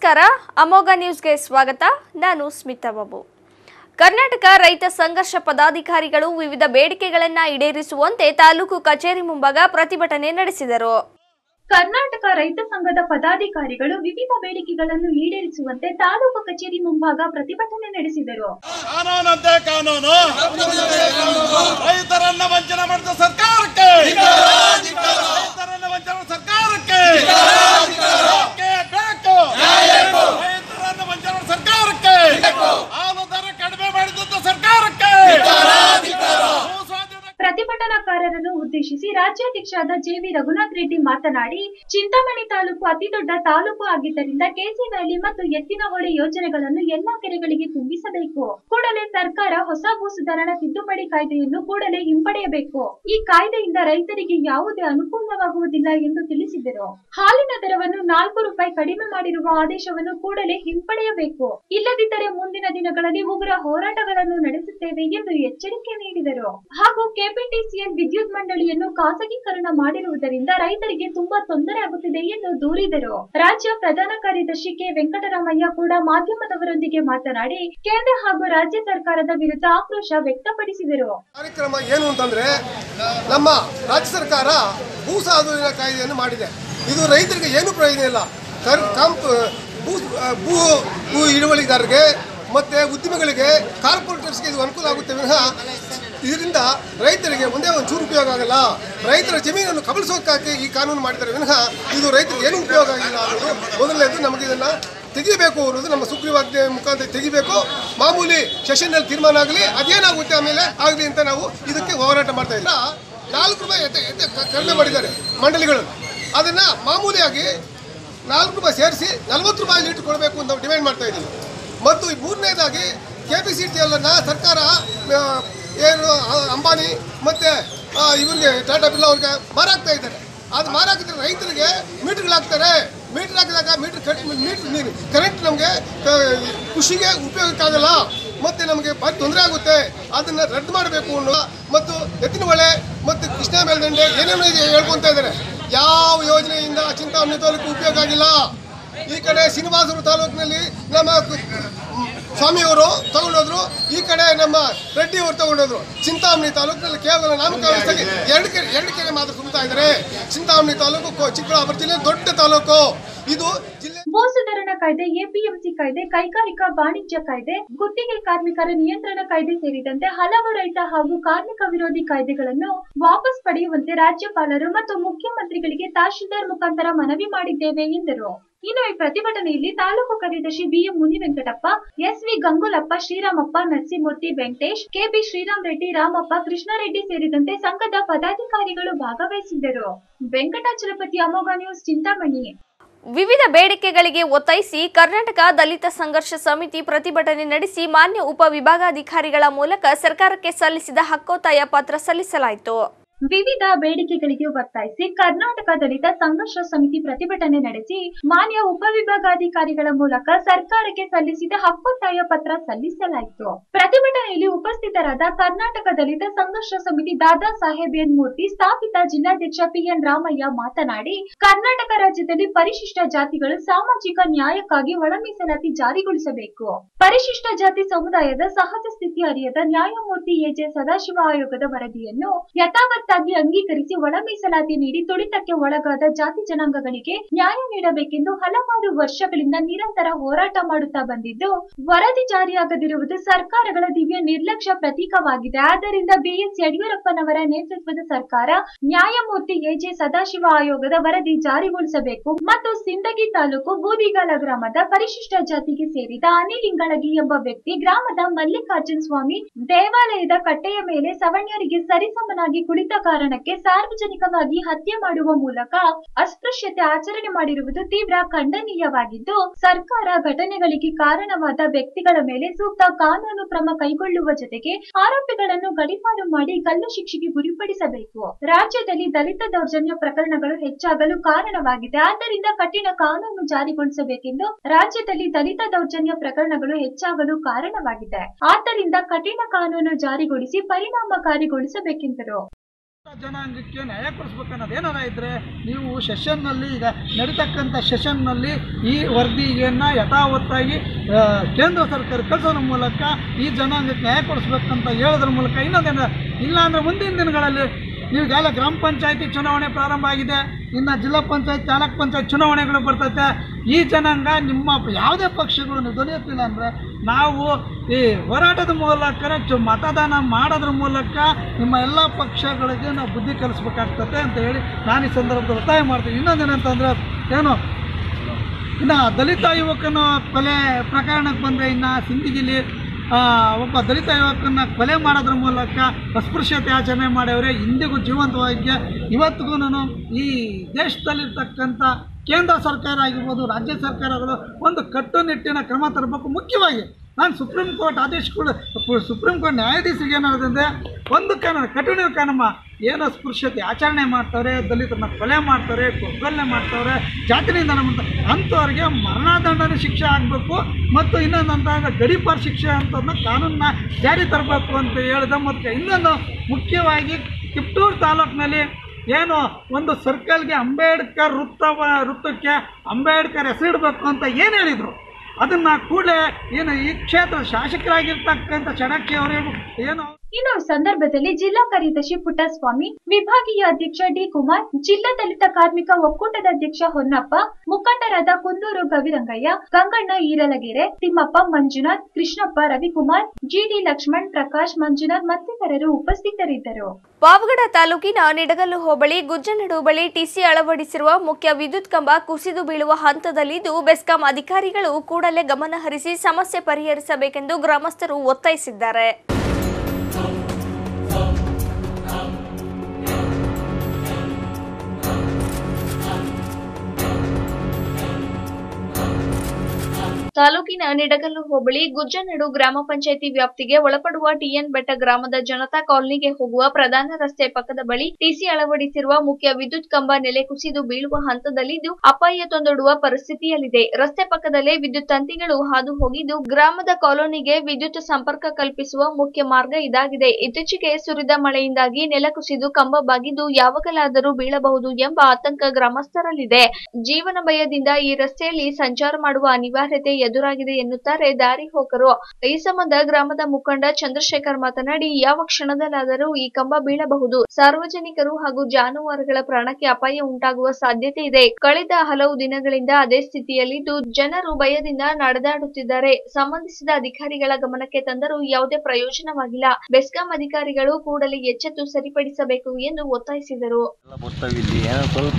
ನಮಸ್ಕಾರ ಅಮೋಘ ನ್ಯೂಸ್ಗೆ ಸ್ವಾಗತ ನಾನು ಸ್ಮಿತಾ ಬಾಬು ಕರ್ನಾಟಕ ರೈತ ಸಂಘರ್ಷ ಪದಾಧಿಕಾರಿಗಳು ವಿವಿಧ ಬೇಡಿಕೆಗಳನ್ನ ಈಡೇರಿಸುವಂತೆ ತಾಲೂಕು ಕಚೇರಿ ಮುಂಭಾಗ ಪ್ರತಿಭಟನೆ ನಡೆಸಿದರು ಕರ್ನಾಟಕ ರೈತ ಸಂಘದ ಪದಾಧಿಕಾರಿಗಳು ವಿವಿಧ ಬೇಡಿಕೆಗಳನ್ನು ಈಡೇರಿಸುವಂತೆ ತಾಲೂಕು ಕಚೇರಿ ಮುಂಭಾಗ ಪ್ರತಿಭಟನೆ ನಡೆಸಿದರು ಕಾನೂನಂತೆ ಕಾನೂನು ರೈತರನ್ನ ವಂಚನೆ ಮಾಡಿದ ಸರ್ಕಾರಕ್ಕೆ ರೈತರನ್ನ ವಂಚನೆ ಮಾಡಿದ ಸರ್ಕಾರಕ್ಕೆ ಬೇಕೇ ಬೇಕು ರೈತರನ್ನ ವಂಚನೆ ಮಾಡಿದ ಸರ್ಕಾರಕ್ಕೆ ಹಾಲು ದರ ಕಡಿಮೆ ಮಾಡಿದಂತ ಸರ್ಕಾರಕ್ಕೆ ಭೂಸ್ವಾಧೀನ ಪ್ರತಿಭಟನಾಕಾರರನ್ನು ಉದ್ದೇಶಿಸಿ ರಾಜ್ಯಾಧ್ಯಕ್ಷರಾದ ಜೆವಿ ರಘುನಾಥ್ ರೆಡ್ಡಿ ಮಾತನಾಡಿ ಚಿಂತಾಮಣಿ ತಾಲೂಕು ಅತಿದೊಡ್ಡ ತಾಲೂಕು ಆಗಿದ್ದರಿಂದ ಕೆಸಿ ವ್ಯಾಲಿ ಮತ್ತು ಎತ್ತಿನಹೊಳೆ ಯೋಜನೆಗಳನ್ನು ಎಲ್ಲಾ ಕೆರೆಗಳಿಗೆ ತುಂಬಿಸಬೇಕು ಕೂಡಲೇ ಸರ್ಕಾರ ಹೊಸ ಭೂ ಸುಧಾರಣಾ ತಿದ್ದುಪಡಿ ಕಾಯ್ದೆಯನ್ನು ಕೂಡಲೇ ಹಿಂಪಡೆಯಬೇಕು ಈ ಕಾಯ್ದೆಯಿಂದ ರೈತರಿಗೆ ಯಾವುದೇ ಅನುಕೂಲವಾಗುವುದಿಲ್ಲ ಎಂದು ತಿಳಿಸಿದರು ಹಾಲಿನ ದರವನ್ನು ನಾಲ್ಕು ರೂಪಾಯಿ ಕಡಿಮೆ ಮಾಡಿರುವ ಆದೇಶವನ್ನು ಕೂಡಲೇ ಹಿಂಪಡೆಯಬೇಕು ಇಲ್ಲದಿದ್ದರೆ ಮುಂದಿನ ದಿನಗಳಲ್ಲಿ ಉಗ್ರ ಹೋರಾಟಗಳನ್ನು ನಡೆಸುತ್ತೇವೆ ಎಂದು ಎಚ್ಚರಿಕೆ ನೀಡಿದರು ಹಾಗೂ ಕೆಪಿಟಿಸಿಎಲ್ ವಿದ್ಯುತ್ ಮಂಡಳಿಯನ್ನು ಖಾಸಗೀಕರಣ ಮಾಡಿರುವುದರಿಂದ ರೈತರಿಗೆ ತುಂಬಾ ತೊಂದರೆ ಆಗುತ್ತಿದೆ ಎಂದು ದೂರಿದರು ರಾಜ್ಯ ಪ್ರಧಾನ ಕಾರ್ಯದರ್ಶಿ ಕೆ ವೆಂಕಟರಾಮಯ್ಯ ಕೂಡ ಮಾಧ್ಯಮದವರೊಂದಿಗೆ ಮಾತನಾಡಿ ಕೇಂದ್ರ ಹಾಗೂ ರಾಜ್ಯ ಸರ್ಕಾರದ ವಿರುದ್ಧ ಆಕ್ರೋಶ ವ್ಯಕ್ತಪಡಿಸಿದರು ಕಾರ್ಯಕ್ರಮ ಏನು ಅಂತಂದ್ರೆ ನಮ್ಮ ರಾಜ್ಯ ಸರ್ಕಾರ ಭೂ ಸ್ವಾಧೀನ ಕಾಯ್ದೆಯನ್ನು ಮಾಡಿದೆ ಇದು ರೈತರಿಗೆ ಏನು ಪ್ರಯೋಜನ ಇಲ್ಲ ಕರ್ ಕಂಪ್ ಭೂ ಭೂ ಭೂ ಹಿಡುವಳಿದಾರರಿಗೆ ಮತ್ತೆ ಉದ್ಯಮಿಗಳಿಗೆ ಕಾರ್ಪೊರೇಟರ್ಸ್ಗೆ ಇದು ಅನುಕೂಲ ಆಗುತ್ತೆ ವಿನಃ ಇದರಿಂದ ರೈತರಿಗೆ ಒಂದೇ ಒಂದು ಚೂರು ಉಪಯೋಗ ಆಗಲ್ಲ ರೈತರ ಜಮೀನನ್ನು ಕಬಳಿಸೋಕ್ಕಾಗಿ ಈ ಕಾನೂನು ಮಾಡಿದ್ದಾರೆ ವಿನಃ ಇದು ರೈತರಿಗೆ ಏನು ಉಪಯೋಗ ಆಗಿಲ್ಲ ಅನ್ನೋದು ಮೊದಲನೇದು ನಮಗೆ ಇದನ್ನ ತೆಗಿಬೇಕು ಅನ್ನೋದು ನಮ್ಮ ಸುಗ್ರೀವಾಜ್ಞೆ ಮುಖಾಂತರ ತೆಗಿಬೇಕು ಮಾಮೂಲಿ ಸೆಷನ್ನಲ್ಲಿ ತೀರ್ಮಾನ ಆಗಲಿ ಅದೇನಾಗುತ್ತೆ ಆಮೇಲೆ ಆಗಲಿ ಅಂತ ನಾವು ಇದಕ್ಕೆ ಹೋರಾಟ ಮಾಡ್ತಾ ಇದ್ದೀವಿ ನಾಲ್ಕು ರೂಪಾಯಿ ಎತ್ತೆ ಎತ್ತೆ ಕ- ಕಡಿಮೆ ಮಾಡಿದ್ದಾರೆ ಮಂಡಳಿಗಳು ಅದನ್ನ ಮಾಮೂಲಿಯಾಗಿ ನಾಲ್ಕು ರೂಪಾಯಿ ಸೇರಿಸಿ ನಲವತ್ತು ರೂಪಾಯಿ ಲೀಟರ್ ಕೊಡಬೇಕು ಅಂತ ನಾವು ಡಿಮ್ಯಾಂಡ್ ಮಾಡ್ತಾ ಇದ್ದೀವಿ ಮತ್ತು ಈ ಮೂರನೇದಾಗಿ ಕೆ ಪಿ ಸಿ ಟಿ ಎಲ್ಲನ್ನ ಸರ್ಕಾರ ಆ, ಏನು ಆ, ಅಂಬಾನಿ ಮತ್ತೆ ಆ, ಇವ್ರಿಗೆ ಟಾಟಾ ಬಿರ್ಲಾ ಅವ್ರಿಗೆ ಮಾರಾಕ್ತಾ ಇದ್ದಾರೆ ಅದು ಮಾರಾಕಿದ್ರೆ ರೈತರಿಗೆ ಮೀಟರ್ಗಳಾಗ್ತಾರೆ ಮೀಟರ್ ಹಾಕಿದಾಗ ಮೀಟರ್ ಮೀಟರ್ ನೀರು ಕರೆಂಟ್ ನಮಗೆ ಕೃಷಿಗೆ ಉಪಯೋಗಕ್ಕಾಗಲ್ಲ ಮತ್ತೆ ನಮಗೆ ಭಾರಿ ತೊಂದರೆ ಆಗುತ್ತೆ ಅದನ್ನ ರದ್ದು ಮಾಡಬೇಕು ಅನ್ನೋ ಮತ್ತು ಎತ್ತಿನ ಹೊಳೆ ಮತ್ತು ಕೃಷ್ಣಾ ಮೇಲ್ದಂಡೆ ಏನೇನೋ ಇದೆ ಹೇಳ್ಕೊಂತ ಇದ್ದಾರೆ ಯಾವ ಯೋಜನೆಯಿಂದ ಚಿಂತಾಮಣಿ ತಾಲೂಕು ಉಪಯೋಗ ಆಗಿಲ್ಲ ಈ ಕಡೆ ಶ್ರೀನಿವಾಸಪುರ ತಾಲೂಕಿನಲ್ಲಿ ನಮ್ಮ ಕು- ಸ್ವಾಮಿಯವರು ತಗೊಂಡೋದ್ರು ಈ ಕಡೆ ನಮ್ಮ ರೆಡ್ಡಿ ಅವರು ತಗೊಂಡೋದ್ರು ಚಿಂತಾಮಣಿ ತಾಲೂಕಿನಲ್ಲಿ ಕೇವಲ ನಾಮಕಾವಸ್ಥೆಗೆ ಎರಡು ಕೆರೆ ಎರಡು ಕೆರೆ ಮಾತ್ರ ತುಂಬುತ್ತಾ ಇದ್ದಾರೆ ಚಿಂತಾಮಣಿ ತಾಲೂಕು ಕೊ- ಚಿಕ್ಕಬಳ್ಳಾಪುರ ಜಿಲ್ಲೆ ದೊಡ್ಡ ತಾಲೂಕು ಇದು ಜಿಲ್ಲೆ ಭೂ ಸುಧಾರಣಾ ಕಾಯ್ದೆ ಎಪಿಎಂಸಿ ಕಾಯ್ದೆ ಕೈಗಾರಿಕಾ ವಾಣಿಜ್ಯ ಕಾಯ್ದೆ ಗುತ್ತಿಗೆ ಕಾರ್ಮಿಕರ ನಿಯಂತ್ರಣ ಕಾಯ್ದೆ ಸೇರಿದಂತೆ ಹಲವು ರೈತ ಹಾಗೂ ಕಾರ್ಮಿಕ ವಿರೋಧಿ ಕಾಯ್ದೆಗಳನ್ನು ವಾಪಸ್ ಪಡೆಯುವಂತೆ ರಾಜ್ಯಪಾಲರು ಮತ್ತು ಮುಖ್ಯಮಂತ್ರಿಗಳಿಗೆ ತಹಶೀಲ್ದಾರ್ ಮುಖಾಂತರ ಮನವಿ ಮಾಡಿದ್ದೇವೆ ಎಂದರು ಇನ್ನು ಈ ಪ್ರತಿಭಟನೆಯಲ್ಲಿ ತಾಲೂಕು ಕಾರ್ಯದರ್ಶಿ BM Munivenkatappa SV Gangulappa Sriramappa Narasimhamurthy Venkatesh KB Sriram Reddy Ramappa Krishnareddy ಸೇರಿದಂತೆ ಸಂಘದ ಪದಾಧಿಕಾರಿಗಳು ಭಾಗವಹಿಸಿದ್ದರು ವೆಂಕಟಾಚಲಪತಿ ಅಮೋಘ ನ್ಯೂಸ್ ಚಿಂತಾಮಣಿ ವಿವಿಧ ಬೇಡಿಕೆಗಳಿಗೆ ಒತ್ತಾಯಿಸಿ ಕರ್ನಾಟಕ ದಲಿತ ಸಂಘರ್ಷ ಸಮಿತಿ ಪ್ರತಿಭಟನೆ ನಡೆಸಿ ಮಾನ್ಯ ಉಪವಿಭಾಗಾಧಿಕಾರಿಗಳ ಮೂಲಕ ಸರ್ಕಾರಕ್ಕೆ ಸಲ್ಲಿಸಿದ ಹಕ್ಕೊತ್ತಾಯ ಪತ್ರ ಸಲ್ಲಿಸಲಾಯಿತು ವಿವಿಧ ಬೇಡಿಕೆಗಳಿಗೆ ಒತ್ತಾಯಿಸಿ ಕರ್ನಾಟಕ ದಲಿತ ಸಂಘರ್ಷ ಸಮಿತಿ ಪ್ರತಿಭಟನೆ ನಡೆಸಿ ಮಾನ್ಯ ಉಪವಿಭಾಗಾಧಿಕಾರಿಗಳ ಮೂಲಕ ಸರ್ಕಾರಕ್ಕೆ ಸಲ್ಲಿಸಿದ ಹಕ್ಕೊತ್ತಾಯ ಪತ್ರ ಸಲ್ಲಿಸಲಾಯಿತು ಪ್ರತಿಭಟನೆಯಲ್ಲಿ ಉಪಸ್ಥಿತರಾದ ಕರ್ನಾಟಕ ದಲಿತ ಸಂಘರ್ಷ ಸಮಿತಿ ದಾದಾ ಸಾಹೇಬ್ ಎನ್ ಮೂರ್ತಿ ಸ್ಥಾಪಿತ ಜಿಲ್ಲಾಧ್ಯಕ್ಷ ಪಿಎನ್ ರಾಮಯ್ಯ ಮಾತನಾಡಿ ಕರ್ನಾಟಕ ರಾಜ್ಯದಲ್ಲಿ ಪರಿಶಿಷ್ಟ ಜಾತಿಗಳು ಸಾಮಾಜಿಕ ನ್ಯಾಯಕ್ಕಾಗಿ ಒಳ ಮೀಸಲಾತಿ ಜಾರಿಗೊಳಿಸಬೇಕು ಪರಿಶಿಷ್ಟ ಜಾತಿ ಸಮುದಾಯದ ಸಹಜ ಸ್ಥಿತಿ ಅರಿಯದ ನ್ಯಾಯಮೂರ್ತಿ ಎಜೆ ಸದಾಶಿವ ಆಯೋಗದ ವರದಿಯನ್ನು ಯಥಾವತ್ತಾಗಿ ಅಂಗೀಕರಿಸಿ ಒಳ ಮೀಸಲಾತಿ ನೀಡಿ ತುಳಿತಕ್ಕೆ ಒಳಗಾದ ಜಾತಿ ಜನಾಂಗಗಳಿಗೆ ನ್ಯಾಯ ನೀಡಬೇಕೆಂದು ಹಲವಾರು ವರ್ಷಗಳಿಂದ ನಿರಂತರ ಹೋರಾಟ ಮಾಡುತ್ತಾ ಬಂದಿದ್ದು ವರದಿ ಜಾರಿಯಾಗದಿರುವುದು ಸರ್ಕಾರಗಳ ದಿವ್ಯ ನಿರ್ಲಕ್ಷ್ಯ ಪ್ರತೀಕವಾಗಿದೆ ಆದ್ದರಿಂದ ಬಿಎಸ್ ಯಡಿಯೂರಪ್ಪನವರ ನೇತೃತ್ವದ ಸರ್ಕಾರ ನ್ಯಾಯಮೂರ್ತಿ ಎಜೆ ಸದಾಶಿವ ಆಯೋಗದ ವರದಿ ಜಾರಿಗೊಳಿಸಬೇಕು ಮತ್ತು ಸಿಂದಗಿ ತಾಲೂಕು ಬೂದಿಗಾಲ ಗ್ರಾಮದ ಪರಿಶಿಷ್ಟ ಜಾತಿಗೆ ಸೇರಿದ ಅನಿಲ್ ಇಂಗಳಗಿ ಎಂಬ ವ್ಯಕ್ತಿ ಗ್ರಾಮದ ಮಲ್ಲಿಕಾರ್ಜುನ್ ಸ್ವಾಮಿ ದೇವಾಲಯದ ಕಟ್ಟೆಯ ಮೇಲೆ ಸವಣ್ಯರಿಗೆ ಸರಿಸಮನಾಗಿ ಕುಳಿತ ಕಾರಣಕ್ಕೆ ಸಾರ್ವಜನಿಕವಾಗಿ ಹತ್ಯೆ ಮಾಡುವ ಮೂಲಕ ಅಸ್ಪೃಶ್ಯತೆ ಆಚರಣೆ ಮಾಡಿರುವುದು ತೀವ್ರ ಖಂಡನೀಯವಾಗಿದ್ದು ಸರ್ಕಾರ ಘಟನೆಗಳಿಗೆ ಕಾರಣವಾದ ವ್ಯಕ್ತಿಗಳ ಮೇಲೆ ಸೂಕ್ತ ಕಾನೂನು ಕ್ರಮ ಕೈಗೊಳ್ಳುವ ಜೊತೆಗೆ ಆರೋಪಿಗಳನ್ನು ಗಡಿಪಾರು ಮಾಡಿ ಗಲ್ಲು ಶಿಕ್ಷೆಗೆ ಗುರಿಪಡಿಸಬೇಕು ರಾಜ್ಯದಲ್ಲಿ ದಲಿತ ದೌರ್ಜನ್ಯ ಪ್ರಕರಣಗಳು ಹೆಚ್ಚಾಗಲು ಕಾರಣವಾಗಿದೆ ಆದ್ದರಿಂದ ಕಠಿಣ ಕಾನೂನು ಜಾರಿಗೊಳಿಸಬೇಕೆಂದು ರಾಜ್ಯದಲ್ಲಿ ದಲಿತ ದೌರ್ಜನ್ಯ ಪ್ರಕರಣಗಳು ಹೆಚ್ಚಾಗಲು ಕಾರಣವಾಗಿದೆ ಆದ್ದರಿಂದ ಕಠಿಣ ಕಾನೂನು ಜಾರಿಗೊಳಿಸಿ ಪರಿಣಾಮಕಾರಿಗೊಳಿಸಬೇಕೆಂದರು ಜನಾಂಗಕ್ಕೆ ನ್ಯಾಯ ಕೊಡಿಸ್ಬೇಕನ್ನೋದು ಏನಾರ ಇದ್ದರೆ ನೀವು ಸೆಷನ್ನಲ್ಲಿ ಈಗ ನಡೀತಕ್ಕಂಥ ಸೆಷನ್ನಲ್ಲಿ ಈ ವರದಿಯನ್ನು ಯಥಾವತ್ತಾಗಿ ಆ, ಕೇಂದ್ರ ಸರ್ಕಾರ ಕಳಿಸೋದ್ರ ಮೂಲಕ ಈ ಜನಾಂಗಕ್ಕೆ ನ್ಯಾಯ ಕೊಡಿಸ್ಬೇಕಂತ ಹೇಳೋದ್ರ ಮೂಲಕ ಇನ್ನೊಂದೇನು ಇಲ್ಲ ಅಂದರೆ ಮುಂದಿನ ದಿನಗಳಲ್ಲಿ ಈಗಾಗಲೇ ಗ್ರಾಮ ಪಂಚಾಯತಿ ಚುನಾವಣೆ ಪ್ರಾರಂಭ ಆಗಿದೆ ಇನ್ನು ಜಿಲ್ಲಾ ಪಂಚಾಯತ್ ತಾಲೂಕ್ ಪಂಚಾಯತ್ ಚುನಾವಣೆಗಳು ಬರ್ತೈತೆ ಈ ಜನಾಂಗ ನಿಮ್ಮ ಯಾವುದೇ ಪಕ್ಷಗಳು ನೀವು ದೊರೆಯುತ್ತಿಲ್ಲ ಅಂದರೆ ನಾವು ಈ ಹೋರಾಟದ ಮೂಲಕ ಚು ಮತದಾನ ಮಾಡೋದ್ರ ಮೂಲಕ ನಿಮ್ಮ ಎಲ್ಲ ಪಕ್ಷಗಳಿಗೆ ನಾವು ಬುದ್ಧಿ ಕಲಿಸ್ಬೇಕಾಗ್ತದೆ ಅಂತ ಹೇಳಿ ನಾನು ಈ ಸಂದರ್ಭದಲ್ಲಿ ಒತ್ತಾಯ ಮಾಡ್ತೀನಿ ಇನ್ನೊಂದೇನಂತಂದರೆ ಏನು ಇನ್ನು ದಲಿತ ಯುವಕನ ಕೊಲೆ ಪ್ರಕರಣಕ್ಕೆ ಬಂದರೆ ಇನ್ನು ಸಿಂದಗಿಲಿ ಆ, ಒಬ್ಬ ದಲಿತ ಯುವಕನ ಕೊಲೆ ಮಾಡೋದ್ರ ಮೂಲಕ ಅಸ್ಪೃಶ್ಯತೆ ಆಚರಣೆ ಮಾಡ್ಯವ್ರೆ ಇಂದಿಗೂ ಜೀವಂತವಾಗಿ ಇವತ್ತಿಗೂ ಈ ದೇಶದಲ್ಲಿರ್ತಕ್ಕಂಥ ಕೇಂದ್ರ ಸರ್ಕಾರ ಆಗಿರ್ಬೋದು ರಾಜ್ಯ ಸರ್ಕಾರಗಳು ಒಂದು ಕಟ್ಟುನಿಟ್ಟಿನ ಕ್ರಮ ತರಬೇಕು ಮುಖ್ಯವಾಗಿ ನಾನು ಸುಪ್ರೀಂ ಕೋರ್ಟ್ ಆದೇಶಗಳು ಸುಪ್ರೀಂ ಕೋರ್ಟ್ ನ್ಯಾಯಾಧೀಶರಿಗೆ ಏನಾದ್ರೆ ಒಂದು ಕಾನೂನು ಕಠಿಣ ಕಾನೂನು ಏನೋ ಸ್ಪೃಶ್ಯತೆ ಆಚರಣೆ ಮಾಡ್ತಾರೆ ದಲಿತರನ್ನ ಕೊಲೆ ಮಾಡ್ತಾರೆ ಕೊಗ್ಗಲ್ಲೆ ಮಾಡ್ತಾರೆ ಜಾತಿ ನಿಂದನ ಮಾಡ್ತಾರೆ ಅಂಥವ್ರಿಗೆ ಮರಣದಂಡನೆ ಶಿಕ್ಷೆ ಆಗಬೇಕು ಮತ್ತು ಇನ್ನೊಂದು ಅಂತ ಗಡೀಪಾರ್ ಶಿಕ್ಷೆ ಅಂತದನ್ನ ಕಾನೂನನ್ನ ಜಾರಿ ತರಬೇಕು ಅಂತ ಹೇಳಿದೆ ಮತ್ತು ಇನ್ನೊಂದು ಮುಖ್ಯವಾಗಿ ಕಿಪ್ಟೂರು ತಾಲೂಕಿನಲ್ಲಿ ಏನು ಒಂದು ಸರ್ಕಲ್ಗೆ ಅಂಬೇಡ್ಕರ್ ವೃತ್ತವ ವೃತ್ತಕ್ಕೆ ಅಂಬೇಡ್ಕರ್ ಹೆಸರಿಡಬೇಕು ಅಂತ ಏನು ಹೇಳಿದರು ಅದನ್ನು ಕೂಡಲೇ ಏನು ಈ ಕ್ಷೇತ್ರ ಶಾಸಕರಾಗಿರ್ತಕ್ಕಂಥ ಚಡಕ್ಕಿ ಅವರು ಏನು ಇನ್ನು ಈ ಸಂದರ್ಭದಲ್ಲಿ ಜಿಲ್ಲಾ ಕಾರ್ಯದರ್ಶಿ ಪುಟ್ಟಸ್ವಾಮಿ ವಿಭಾಗೀಯ ಅಧ್ಯಕ್ಷ ಡಿ ಕುಮಾರ್ ಜಿಲ್ಲಾ ದಲಿತ ಕಾರ್ಮಿಕ ಒಕ್ಕೂಟದ ಅಧ್ಯಕ್ಷ ಹೊನ್ನಪ್ಪ ಮುಖಂಡರಾದ ಕುಂದೂರು ಗವಿರಂಗಯ್ಯ ಗಂಗಣ್ಣ ಈರಲಗೆರೆ ತಿಮ್ಮಪ್ಪ ಮಂಜುನಾಥ್ ಕೃಷ್ಣಪ್ಪ ರವಿಕುಮಾರ್ ಜಿಡಿ ಲಕ್ಷ್ಮಣ್ ಪ್ರಕಾಶ್ ಮಂಜುನಾಥ್ ಮತ್ತಿತರರು ಉಪಸ್ಥಿತರಿದ್ದರು ಪಾವಗಡ ತಾಲೂಕಿನ ನಿಡಗಲ್ಲು ಹೋಬಳಿ ಗುಜ್ಜನಡು ಬಳಿ ಟಿಸಿ ಅಳವಡಿಸಿರುವ ಮುಖ್ಯ ವಿದ್ಯುತ್ ಕಂಬ ಕುಸಿದು ಬೀಳುವ ಹಂತದಲ್ಲಿದ್ದು ಬೆಸ್ಕಾಂ ಅಧಿಕಾರಿಗಳು ಕೂಡಲೇ ಗಮನ ಹರಿಸಿ ಸಮಸ್ಯೆ ಪರಿಹರಿಸಬೇಕೆಂದು ಗ್ರಾಮಸ್ಥರು ಒತ್ತಾಯಿಸಿದ್ದಾರೆ ತಾಲೂಕಿನ ನಿಡಗಲ್ಲು ಹೋಬಳಿ ಗುಜ್ಜನಡು ಗ್ರಾಮ ಪಂಚಾಯಿತಿ ವ್ಯಾಪ್ತಿಗೆ ಒಳಪಡುವ ಟಿಎನ್ ಬೆಟ್ಟ ಗ್ರಾಮದ ಜನತಾ ಕಾಲನಿಗೆ ಹೋಗುವ ಪ್ರಧಾನ ರಸ್ತೆ ಪಕ್ಕದ ಬಳಿ ಟಿಸಿ ಅಳವಡಿಸಿರುವ ಮುಖ್ಯ ವಿದ್ಯುತ್ ಕಂಬ ನೆಲೆ ಕುಸಿದು ಬೀಳುವ ಹಂತದಲ್ಲಿದ್ದು ಅಪಾಯ ತೊಂದೊಡುವ ಪರಿಸ್ಥಿತಿಯಲ್ಲಿದೆ ರಸ್ತೆ ಪಕ್ಕದಲ್ಲೇ ವಿದ್ಯುತ್ ತಂತಿಗಳು ಹಾದು ಹೋಗಿದ್ದು ಗ್ರಾಮದ ಕಾಲೋನಿಗೆ ವಿದ್ಯುತ್ ಸಂಪರ್ಕ ಕಲ್ಪಿಸುವ ಮುಖ್ಯ ಮಾರ್ಗ ಇದಾಗಿದೆ ಇತ್ತೀಚೆಗೆ ಸುರಿದ ಮಳೆಯಿಂದಾಗಿ ನೆಲ ಕುಸಿದು ಕಂಬ ಬಾಗಿದ್ದು ಯಾವಾಗಲಾದರೂ ಬೀಳಬಹುದು ಎಂಬ ಆತಂಕ ಗ್ರಾಮಸ್ಥರಲ್ಲಿದೆ ಜೀವನ ಭಯದಿಂದ ಈ ರಸ್ತೆಯಲ್ಲಿ ಸಂಚಾರ ಮಾಡುವ ಅನಿವಾರ್ಯತೆ ಎದುರಾಗಿದೆ ಎನ್ನುತ್ತಾರೆ ದಾರಿ ಹೋಕರು ಈ ಸಂಬಂಧ ಗ್ರಾಮದ ಮುಖಂಡ ಚಂದ್ರಶೇಖರ್ ಮಾತನಾಡಿ ಯಾವ ಕ್ಷಣದಲ್ಲಾದರೂ ಈ ಕಂಬ ಬೀಳಬಹುದು ಸಾರ್ವಜನಿಕರು ಹಾಗೂ ಜಾನುವಾರುಗಳ ಪ್ರಾಣಕ್ಕೆ ಅಪಾಯ ಉಂಟಾಗುವ ಸಾಧ್ಯತೆ ಇದೆ ಕಳೆದ ಹಲವು ದಿನಗಳಿಂದ ಅದೇ ಸ್ಥಿತಿಯಲ್ಲಿದ್ದು ಜನರು ಭಯದಿಂದ ನಡೆದಾಡುತ್ತಿದ್ದಾರೆ ಸಂಬಂಧಿಸಿದ ಅಧಿಕಾರಿಗಳ ಗಮನಕ್ಕೆ ತಂದರೂ ಯಾವುದೇ ಪ್ರಯೋಜನವಾಗಿಲ್ಲ ಬೆಸ್ಕಾಂ ಅಧಿಕಾರಿಗಳು ಕೂಡಲೇ ಎಚ್ಚೆತ್ತು ಸರಿಪಡಿಸಬೇಕು ಎಂದು ಒತ್ತಾಯಿಸಿದರು ಎಲ್ಲ ಬರ್ತಾವೆ ಇಲ್ಲಿ ಏನೋ ಸ್ವಲ್ಪ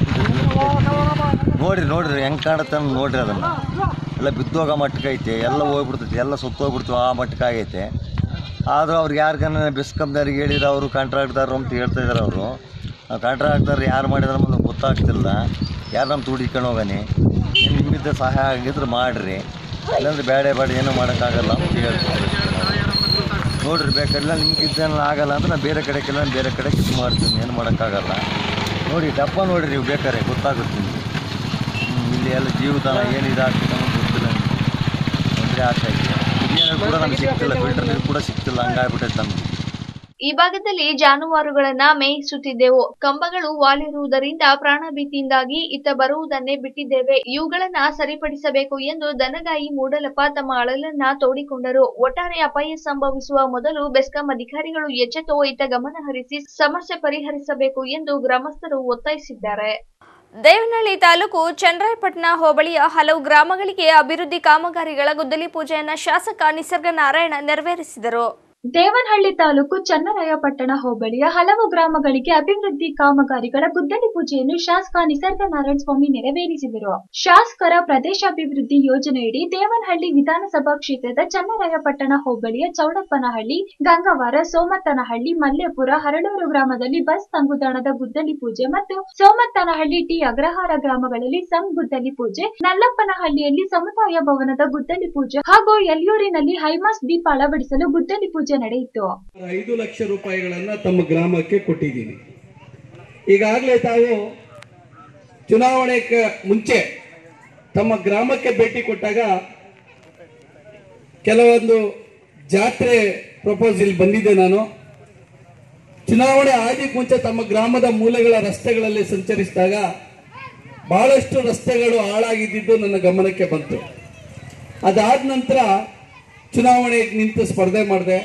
ನೋಡ್ರಿ ನೋಡ್ರಿ ಹೆಂಗೆ ಕಾಣುತ್ತೆ ಅಂತ ನೋಡ್ರಿ ಅದನ್ನು ಎಲ್ಲ ಬಿದ್ದೋಗೋ ಮಟ್ಟಕ್ಕೆ ಐತೆ ಎಲ್ಲ ಹೋಗ್ಬಿಡ್ತೈತೆ ಎಲ್ಲ ಸುತ್ತೋಗ್ಬಿಡ್ತೀವಿ ಆ ಮಟ್ಟಕ್ಕೆ ಆಗೈತೆ ಆದರೂ ಅವ್ರಿಗೆ ಯಾರಿಗಾನ ಬೆಸ್ಕಂದವ್ರಿಗೆ ಹೇಳಿದ್ರೆ ಅವರು ಕಾಂಟ್ರಾಕ್ಟ್ದಾರರು ಅಂತ ಹೇಳ್ತಾ ಇದ್ದಾರೆ ಅವರು ಆ ಕಾಂಟ್ರಾಕ್ಟ್ದಾರ್ ಯಾರು ಮಾಡಿದ್ರೆ ನಮ್ಗೆ ಗೊತ್ತಾಗ್ತಿಲ್ಲ ಯಾರು ನಮ್ಮ ತುಡಿಕೊಂಡು ಹೋಗಾನಿ ಏನು ನಿಮ್ಮಿಂದ ಸಹಾಯ ಆಗಿದ್ರೆ ಮಾಡಿರಿ ಇಲ್ಲಾಂದ್ರೆ ಬೇಡ ಬೇಡ ಏನೂ ಮಾಡೋಕ್ಕಾಗಲ್ಲ ಅಂತ ಹೇಳ್ತಾರೆ ನೋಡ್ರಿ ಬೇಕಾಗಿಲ್ಲ ನಿಮ್ಗೆ ಇದ್ದೇನಲ್ಲ ಆಗಲ್ಲ ಅಂದ್ರೆ ನಾನು ಬೇರೆ ಕಡೆಗೆಲ್ಲ ಬೇರೆ ಕಡೆ ಇದು ಮಾಡ್ತೀನಿ ಏನು ಮಾಡೋಕ್ಕಾಗಲ್ಲ ನೋಡಿ ಡಬ್ಬ ನೋಡಿರಿ ನೀವು ಬೇಕಾರೆ ಗೊತ್ತಾಗುತ್ತೆ ನಿಮಗೆ ಹ್ಮ್, ಇಲ್ಲಿ ಎಲ್ಲ ಜೀವದಾನ ಏನು ಇದಾಗ್ತದೆ ಅನ್ನೋದು ಗೊತ್ತಿಲ್ಲ ನಿಮಗೆ ತೊಂದರೆ ಆಗ್ತಾ ಇದೆ ಕುಡಿಯೋ ಕೂಡ ನಮ್ಗೆ ಸಿಗ್ತಿಲ್ಲ ಫಿಲ್ಟರ್ ನೀರು ಕೂಡ ಸಿಗ್ತಿಲ್ಲ ಹಂಗಾಗ್ಬಿಟ್ಟೈತೆ ನಮಗೆ ಈ ಭಾಗದಲ್ಲಿ ಜಾನುವಾರುಗಳನ್ನ ಮೇಯಿಸುತ್ತಿದ್ದೆವು ಕಂಬಗಳು ವಾಲಿರುವುದರಿಂದ ಪ್ರಾಣ ಭೀತಿಯಿಂದಾಗಿ ಇತ್ತ ಬರುವುದನ್ನೇ ಬಿಟ್ಟಿದ್ದೇವೆ ಇವುಗಳನ್ನ ಸರಿಪಡಿಸಬೇಕು ಎಂದು ದನಗಾಯಿ ಮೂಡಲಪ್ಪ ತಮ್ಮ ಅಳಲನ್ನ ತೋಡಿಕೊಂಡರು ಒಟ್ಟಾರೆ ಅಪಾಯ ಸಂಭವಿಸುವ ಮೊದಲು ಬೆಸ್ಕಾಂ ಅಧಿಕಾರಿಗಳು ಎಚ್ಚೆತ್ತು ಇತ್ತ ಗಮನ ಹರಿಸಿ ಸಮಸ್ಯೆ ಪರಿಹರಿಸಬೇಕು ಎಂದು ಗ್ರಾಮಸ್ಥರು ಒತ್ತಾಯಿಸಿದ್ದಾರೆ ದೇವನಹಳ್ಳಿ ತಾಲೂಕು ಚನ್ನರಾಯಪಟ್ಟಣ ಹೋಬಳಿಯ ಹಲವು ಗ್ರಾಮಗಳಿಗೆ ಅಭಿವೃದ್ಧಿ ಕಾಮಗಾರಿಗಳ ಗುದ್ದಲಿ ಪೂಜೆಯನ್ನ ಶಾಸಕ ನಿಸರ್ಗ ನಾರಾಯಣ ನೆರವೇರಿಸಿದರು ದೇವನಹಳ್ಳಿ ತಾಲೂಕು ಚನ್ನರಾಯಪಟ್ಟಣ ಹೋಬಳಿಯ ಹಲವು ಗ್ರಾಮಗಳಿಗೆ ಅಭಿವೃದ್ಧಿ ಕಾಮಗಾರಿಗಳ ಗುದ್ದಲಿ ಪೂಜೆಯನ್ನು ಶಾಸಕ ನಿಸರ್ಗ ನಾರಾಯಣ ಸ್ವಾಮಿ ನೆರವೇರಿಸಿದರು ಶಾಸಕರ ಪ್ರದೇಶಾಭಿವೃದ್ಧಿ ಯೋಜನೆಯಡಿ ದೇವನಹಳ್ಳಿ ವಿಧಾನಸಭಾ ಕ್ಷೇತ್ರದ ಚನ್ನರಾಯಪಟ್ಟಣ ಹೋಬಳಿಯ ಚೌಡಪ್ಪನಹಳ್ಳಿ ಗಂಗವಾರ ಸೋಮತ್ತನಹಳ್ಳಿ ಮಲ್ಲೇಪುರ ಹರಳೂರು ಗ್ರಾಮದಲ್ಲಿ ಬಸ್ ತಂಗುದಾಣದ ಗುದ್ದಲಿ ಪೂಜೆ ಮತ್ತು ಸೋಮತ್ತನಹಳ್ಳಿ ಟಿ ಅಗ್ರಹಾರ ಗ್ರಾಮಗಳಲ್ಲಿ ಸಂ ಗುದ್ದಲಿ ಪೂಜೆ ನಲ್ಲಪ್ಪನಹಳ್ಳಿಯಲ್ಲಿ ಸಮುದಾಯ ಭವನದ ಗುದ್ದಲಿ ಪೂಜೆ ಹಾಗೂ ಎಲ್ಯೂರಿನಲ್ಲಿ ಹೈಮಾಸ್ ದೀಪ ಅಳವಡಿಸಲು ಗುದ್ದಲಿ ಪೂಜೆ ನಡೆಯಿತು ಐದು ಲಕ್ಷ ರೂಪಾಯಿಗಳನ್ನ ತಮ್ಮ ಗ್ರಾಮಕ್ಕೆ ಕೊಟ್ಟಿದ್ದೀನಿ ಈಗಾಗಲೇ ತಾವು ಚುನಾವಣೆಗೆ ಮುಂಚೆ ತಮ್ಮ ಗ್ರಾಮಕ್ಕೆ ಭೇಟಿ ಕೊಟ್ಟಾಗ ಕೆಲವೊಂದು ಜಾತ್ರೆ ಪ್ರಪೋಸಲ್ ಬಂದಿದ್ದೆ ನಾನು ಚುನಾವಣೆ ಆದಿಕ್ ಮುಂಚೆ ತಮ್ಮ ಗ್ರಾಮದ ಮೂಲೆಗಳ ರಸ್ತೆಗಳಲ್ಲಿ ಸಂಚರಿಸಿದಾಗ ಬಹಳಷ್ಟು ರಸ್ತೆಗಳು ಹಾಳಾಗಿದ್ದಿದ್ದು ನನ್ನ ಗಮನಕ್ಕೆ ಬಂತು ಅದಾದ ನಂತರ ಚುನಾವಣೆಗೆ ನಿಂತು ಸ್ಪರ್ಧೆ ಮಾಡಿದೆ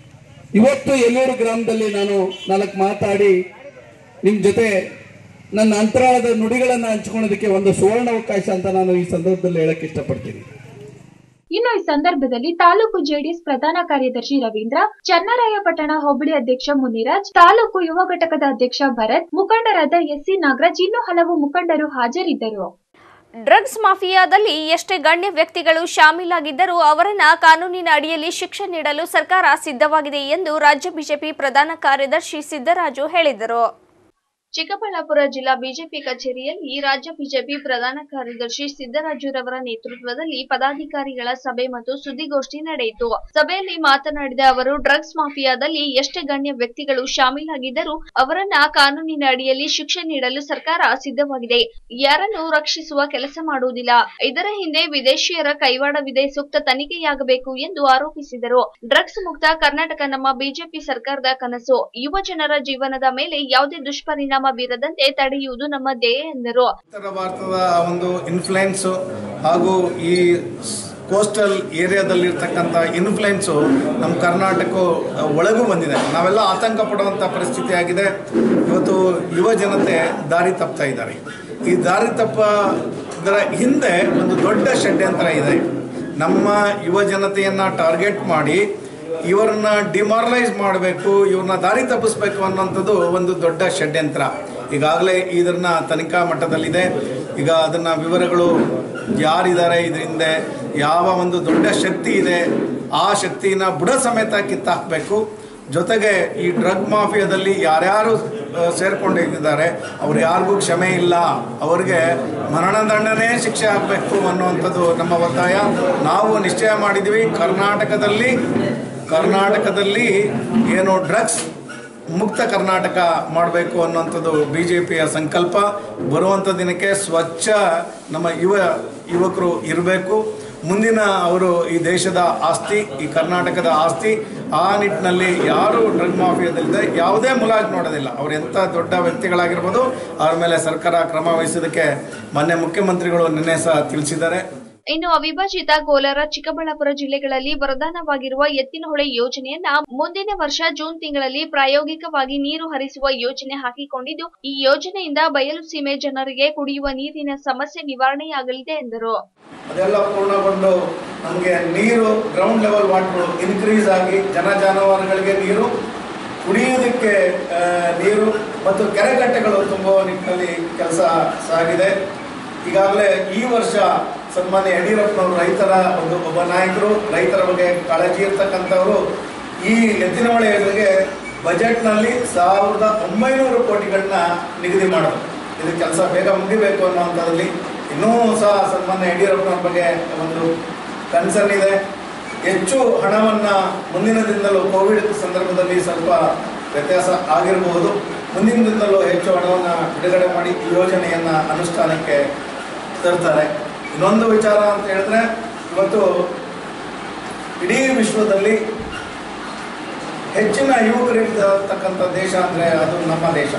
ಇವತ್ತು ಎಲ್ಲೂರು ಗ್ರಾಮದಲ್ಲಿ ನಾನು ನಾಲ್ಕು ಮಾತಾಡಿ ನಿಮ್ಮ ಜೊತೆ ನನ್ನ ಅಂತರಾಳದ ನುಡಿಗಳನ್ನು ಹಂಚ್ಕೊಳ್ಳೋದಕ್ಕೆ ಒಂದು ಸುವರ್ಣ ಅವಕಾಶ ಅಂತ ನಾನು ಈ ಸಂದರ್ಭದಲ್ಲಿ ಹೇಳಕ್ ಇಷ್ಟಪಡ್ತೀನಿ ಇನ್ನು ಈ ಸಂದರ್ಭದಲ್ಲಿ ತಾಲೂಕು ಜೆಡಿಎಸ್ ಪ್ರಧಾನ ಕಾರ್ಯದರ್ಶಿ ರವೀಂದ್ರ ಚನ್ನರಾಯಪಟ್ಟಣ ಹೋಬಳಿ ಅಧ್ಯಕ್ಷ ಮುನಿರಾಜ್ ತಾಲೂಕು ಯುವ ಘಟಕದ ಅಧ್ಯಕ್ಷ ಭರತ್ ಮುಖಂಡರಾದ ಎಸ್ಸಿ ನಾಗರಾಜ್ ಇನ್ನು ಹಲವು ಮುಖಂಡರು ಹಾಜರಿದ್ದರು ಡ್ರಗ್ಸ್ ಮಾಫಿಯಾದಲ್ಲಿ ಎಷ್ಟೇ ಗಣ್ಯ ವ್ಯಕ್ತಿಗಳು ಶಾಮೀಲಾಗಿದ್ದರೂ ಅವರನ್ನ ಕಾನೂನಿನ ಅಡಿಯಲ್ಲಿ ಶಿಕ್ಷೆ ನೀಡಲು ಸರ್ಕಾರ ಸಿದ್ಧವಾಗಿದೆ ಎಂದು ರಾಜ್ಯ ಬಿಜೆಪಿ ಪ್ರಧಾನ ಕಾರ್ಯದರ್ಶಿ ಸಿದ್ದರಾಜು ಹೇಳಿದರು ಚಿಕ್ಕಬಳ್ಳಾಪುರ ಜಿಲ್ಲಾ ಬಿಜೆಪಿ ಕಚೇರಿಯಲ್ಲಿ ರಾಜ್ಯ ಬಿಜೆಪಿ ಪ್ರಧಾನ ಕಾರ್ಯದರ್ಶಿ ಸಿದ್ದರಾಜುರವರ ನೇತೃತ್ವದಲ್ಲಿ ಪದಾಧಿಕಾರಿಗಳ ಸಭೆ ಮತ್ತು ಸುದ್ದಿಗೋಷ್ಠಿ ನಡೆಯಿತು ಸಭೆಯಲ್ಲಿ ಮಾತನಾಡಿದ ಅವರು ಡ್ರಗ್ಸ್ ಮಾಫಿಯಾದಲ್ಲಿ ಎಷ್ಟೇ ಗಣ್ಯ ವ್ಯಕ್ತಿಗಳು ಶಾಮೀಲಾಗಿದ್ದರೂ ಅವರನ್ನ ಕಾನೂನಿನ ಅಡಿಯಲ್ಲಿ ಶಿಕ್ಷೆ ನೀಡಲು ಸರ್ಕಾರ ಸಿದ್ಧವಾಗಿದೆ ಯಾರನ್ನು ರಕ್ಷಿಸುವ ಕೆಲಸ ಮಾಡುವುದಿಲ್ಲ ಇದರ ಹಿಂದೆ ವಿದೇಶಿಯರ ಕೈವಾಡವಿದೆ ಸೂಕ್ತ ತನಿಖೆಯಾಗಬೇಕು ಎಂದು ಆರೋಪಿಸಿದರು ಡ್ರಗ್ಸ್ ಮುಕ್ತ ಕರ್ನಾಟಕ ನಮ್ಮ ಬಿಜೆಪಿ ಸರ್ಕಾರದ ಕನಸು ಯುವ ಜನರ ಜೀವನದ ಮೇಲೆ ಯಾವುದೇ ದುಷ್ಪರಿಣಾಮ ಬೀರದಂತೆ ತಡೆಯುವುದು ನಮ್ಮ ಧ್ಯೇಯ ಎಂದರು ಉತ್ತರ ಭಾರತದ ಒಂದು ಇನ್ಫ್ಲುಯೆನ್ಸು ಹಾಗೂ ಈ ಕೋಸ್ಟಲ್ ಏರಿಯಾದಲ್ಲಿರ್ತಕ್ಕಂಥ ಇನ್ಫ್ಲುಯೆನ್ಸು ನಮ್ಮ ಕರ್ನಾಟಕ ಒಳಗೂ ಬಂದಿದೆ ನಾವೆಲ್ಲ ಆತಂಕ ಪಡುವಂಥ ಪರಿಸ್ಥಿತಿ ಆಗಿದೆ ಇವತ್ತು ಯುವ ಜನತೆ ದಾರಿ ತಪ್ತಾ ಇದ್ದಾರೆ ಈ ದಾರಿ ತಪ್ಪ ಇದರ ಹಿಂದೆ ಒಂದು ದೊಡ್ಡ ಷಡ್ಯಂತ್ರ ಇದೆ ನಮ್ಮ ಯುವ ಜನತೆಯನ್ನು ಟಾರ್ಗೆಟ್ ಮಾಡಿ ಇವರನ್ನ ಡಿಮಾರಲೈಸ್ ಮಾಡಬೇಕು ಇವ್ರನ್ನ ದಾರಿ ತಪ್ಪಿಸ್ಬೇಕು ಅನ್ನೋಂಥದ್ದು ಒಂದು ದೊಡ್ಡ ಷಡ್ಯಂತ್ರ ಈಗಾಗಲೇ ಇದನ್ನ ತನಿಖಾ ಮಟ್ಟದಲ್ಲಿದೆ ಈಗ ಅದನ್ನ ವಿವರಗಳು ಯಾರಿದ್ದಾರೆ ಇದರಿಂದ ಯಾವ ಒಂದು ದೊಡ್ಡ ಶಕ್ತಿ ಇದೆ ಆ ಶಕ್ತಿನ ಬುಡ ಸಮೇತ ಕಿತ್ತಾಕಬೇಕು ಜೊತೆಗೆ ಈ ಡ್ರಗ್ ಮಾಫಿಯಾದಲ್ಲಿ ಯಾರ್ಯಾರು ಆ, ಸೇರ್ಕೊಂಡಿದ್ದಾರೆ ಅವ್ರು ಯಾರಿಗೂ ಕ್ಷಮೆ ಇಲ್ಲ ಅವ್ರಿಗೆ ಮರಣದಂಡನೆ ಶಿಕ್ಷೆ ಆಗಬೇಕು ಅನ್ನುವಂಥದ್ದು ನಮ್ಮ ಒತ್ತಾಯ ನಾವು ನಿಶ್ಚಯ ಮಾಡಿದ್ವಿ ಕರ್ನಾಟಕದಲ್ಲಿ ಕರ್ನಾಟಕದಲ್ಲಿ ಏನು ಡ್ರಗ್ಸ್ ಮುಕ್ತ ಕರ್ನಾಟಕ ಮಾಡಬೇಕು ಅನ್ನುವಂಥದ್ದು ಬಿ ಜೆ ಪಿಯ ಸಂಕಲ್ಪ ಬರುವಂಥ ದಿನಕ್ಕೆ ಸ್ವಚ್ಛ ನಮ್ಮ ಯುವ ಯುವಕರು ಇರಬೇಕು ಮುಂದಿನ ಅವರು ಈ ದೇಶದ ಆಸ್ತಿ ಈ ಕರ್ನಾಟಕದ ಆಸ್ತಿ ಆ ನಿಟ್ಟಿನಲ್ಲಿ ಯಾರು ಡ್ರಗ್ ಮಾಫಿಯಾದಲ್ಲಿದೆ ಯಾವುದೇ ಮುಲಾಜ್ ನೋಡೋದಿಲ್ಲ ಅವ್ರು ಎಂಥ ದೊಡ್ಡ ವ್ಯಕ್ತಿಗಳಾಗಿರ್ಬೋದು ಅವ್ರ ಮೇಲೆ ಸರ್ಕಾರ ಕ್ರಮ ವಹಿಸೋದಕ್ಕೆ ಮಾನ್ಯ ಮುಖ್ಯಮಂತ್ರಿಗಳು ನಿನ್ನೆ ಸಹ ತಿಳಿಸಿದ್ದಾರೆ ಇನ್ನು ಅವಿಭಜಿತ ಕೋಲಾರ ಚಿಕ್ಕಬಳ್ಳಾಪುರ ಜಿಲ್ಲೆಗಳಲ್ಲಿ ವರದಾನವಾಗಿರುವ ಎತ್ತಿನಹೊಳೆ ಯೋಜನೆಯನ್ನ ಮುಂದಿನ ವರ್ಷ ಜೂನ್ ತಿಂಗಳಲ್ಲಿ ಪ್ರಾಯೋಗಿಕವಾಗಿ ನೀರು ಹರಿಸುವ ಯೋಜನೆ ಹಾಕಿಕೊಂಡಿದ್ದು ಈ ಯೋಜನೆಯಿಂದ ಬಯಲು ಸೀಮೆ ಜನರಿಗೆ ಕುಡಿಯುವ ನೀರಿನ ಸಮಸ್ಯೆ ನಿವಾರಣೆಯಾಗಲಿದೆ ಎಂದರು ಅದೆಲ್ಲ ಪೂರ್ಣಗೊಂಡು ನಮಗೆ ನೀರು ಗ್ರೌಂಡ್ ಲೆವೆಲ್ ವಾಟರ್ ಇನ್ಕ್ರೀಸ್ ಆಗಿ ಜನ ಜಾನುವಾರುಗಳಿಗೆ ನೀರು ಕುಡಿಯೋದಕ್ಕೆ ಆ, ನೀರು ಮತ್ತು ಕೆರೆಕಟ್ಟೆಗಳು ತುಂಬುವ ನಿಟ್ಟಿನಲ್ಲಿ ಕೆಲಸ ಸಾಗಿದೆ ಈಗಾಗಲೇ ಈ ವರ್ಷ ಸನ್ಮಾನ್ಯ ಯಡಿಯೂರಪ್ಪನವರು ರೈತರ ಒಂದು ಒಬ್ಬ ನಾಯಕರು ರೈತರ ಬಗ್ಗೆ ಕಾಳಜಿ ಇರ್ತಕ್ಕಂಥವರು ಈ ಎತ್ತಿನಹೊಳೆ ಯೋಜನೆಗೆ ಬಜೆಟ್ನಲ್ಲಿ ಸಾವಿರದ ಒಂಬೈನೂರು ಕೋಟಿಗಳನ್ನ ನಿಗದಿ ಮಾಡಿದ್ರು ಇದು ಕೆಲಸ ಬೇಗ ಮುಗಿಬೇಕು ಅನ್ನೋವಂಥದ್ರಲ್ಲಿ ಇನ್ನೂ ಸಹ ಸನ್ಮಾನ್ಯ ಯಡಿಯೂರಪ್ಪನವ್ರ ಬಗ್ಗೆ ಒಂದು ಕನ್ಸರ್ನ್ ಇದೆ ಹೆಚ್ಚು ಹಣವನ್ನು ಮುಂದಿನ ದಿನದಲ್ಲೂ ಕೋವಿಡ್ ಸಂದರ್ಭದಲ್ಲಿ ಸ್ವಲ್ಪ ವ್ಯತ್ಯಾಸ ಆಗಿರಬಹುದು ಮುಂದಿನ ದಿನದಲ್ಲೂ ಹೆಚ್ಚು ಹಣವನ್ನು ಬಿಡುಗಡೆ ಮಾಡಿ ಈ ಯೋಜನೆಯನ್ನು ಅನುಷ್ಠಾನಕ್ಕೆ ತರ್ತಾರೆ ಇನ್ನೊಂದು ವಿಚಾರ ಅಂತ ಹೇಳಿದ್ರೆ ಇವತ್ತು ಇಡೀ ವಿಶ್ವದಲ್ಲಿ ಹೆಚ್ಚಿನ ಯುವಕರಿರ್ತಕ್ಕಂಥ ದೇಶ ಅಂದರೆ ಅದು ನಮ್ಮ ದೇಶ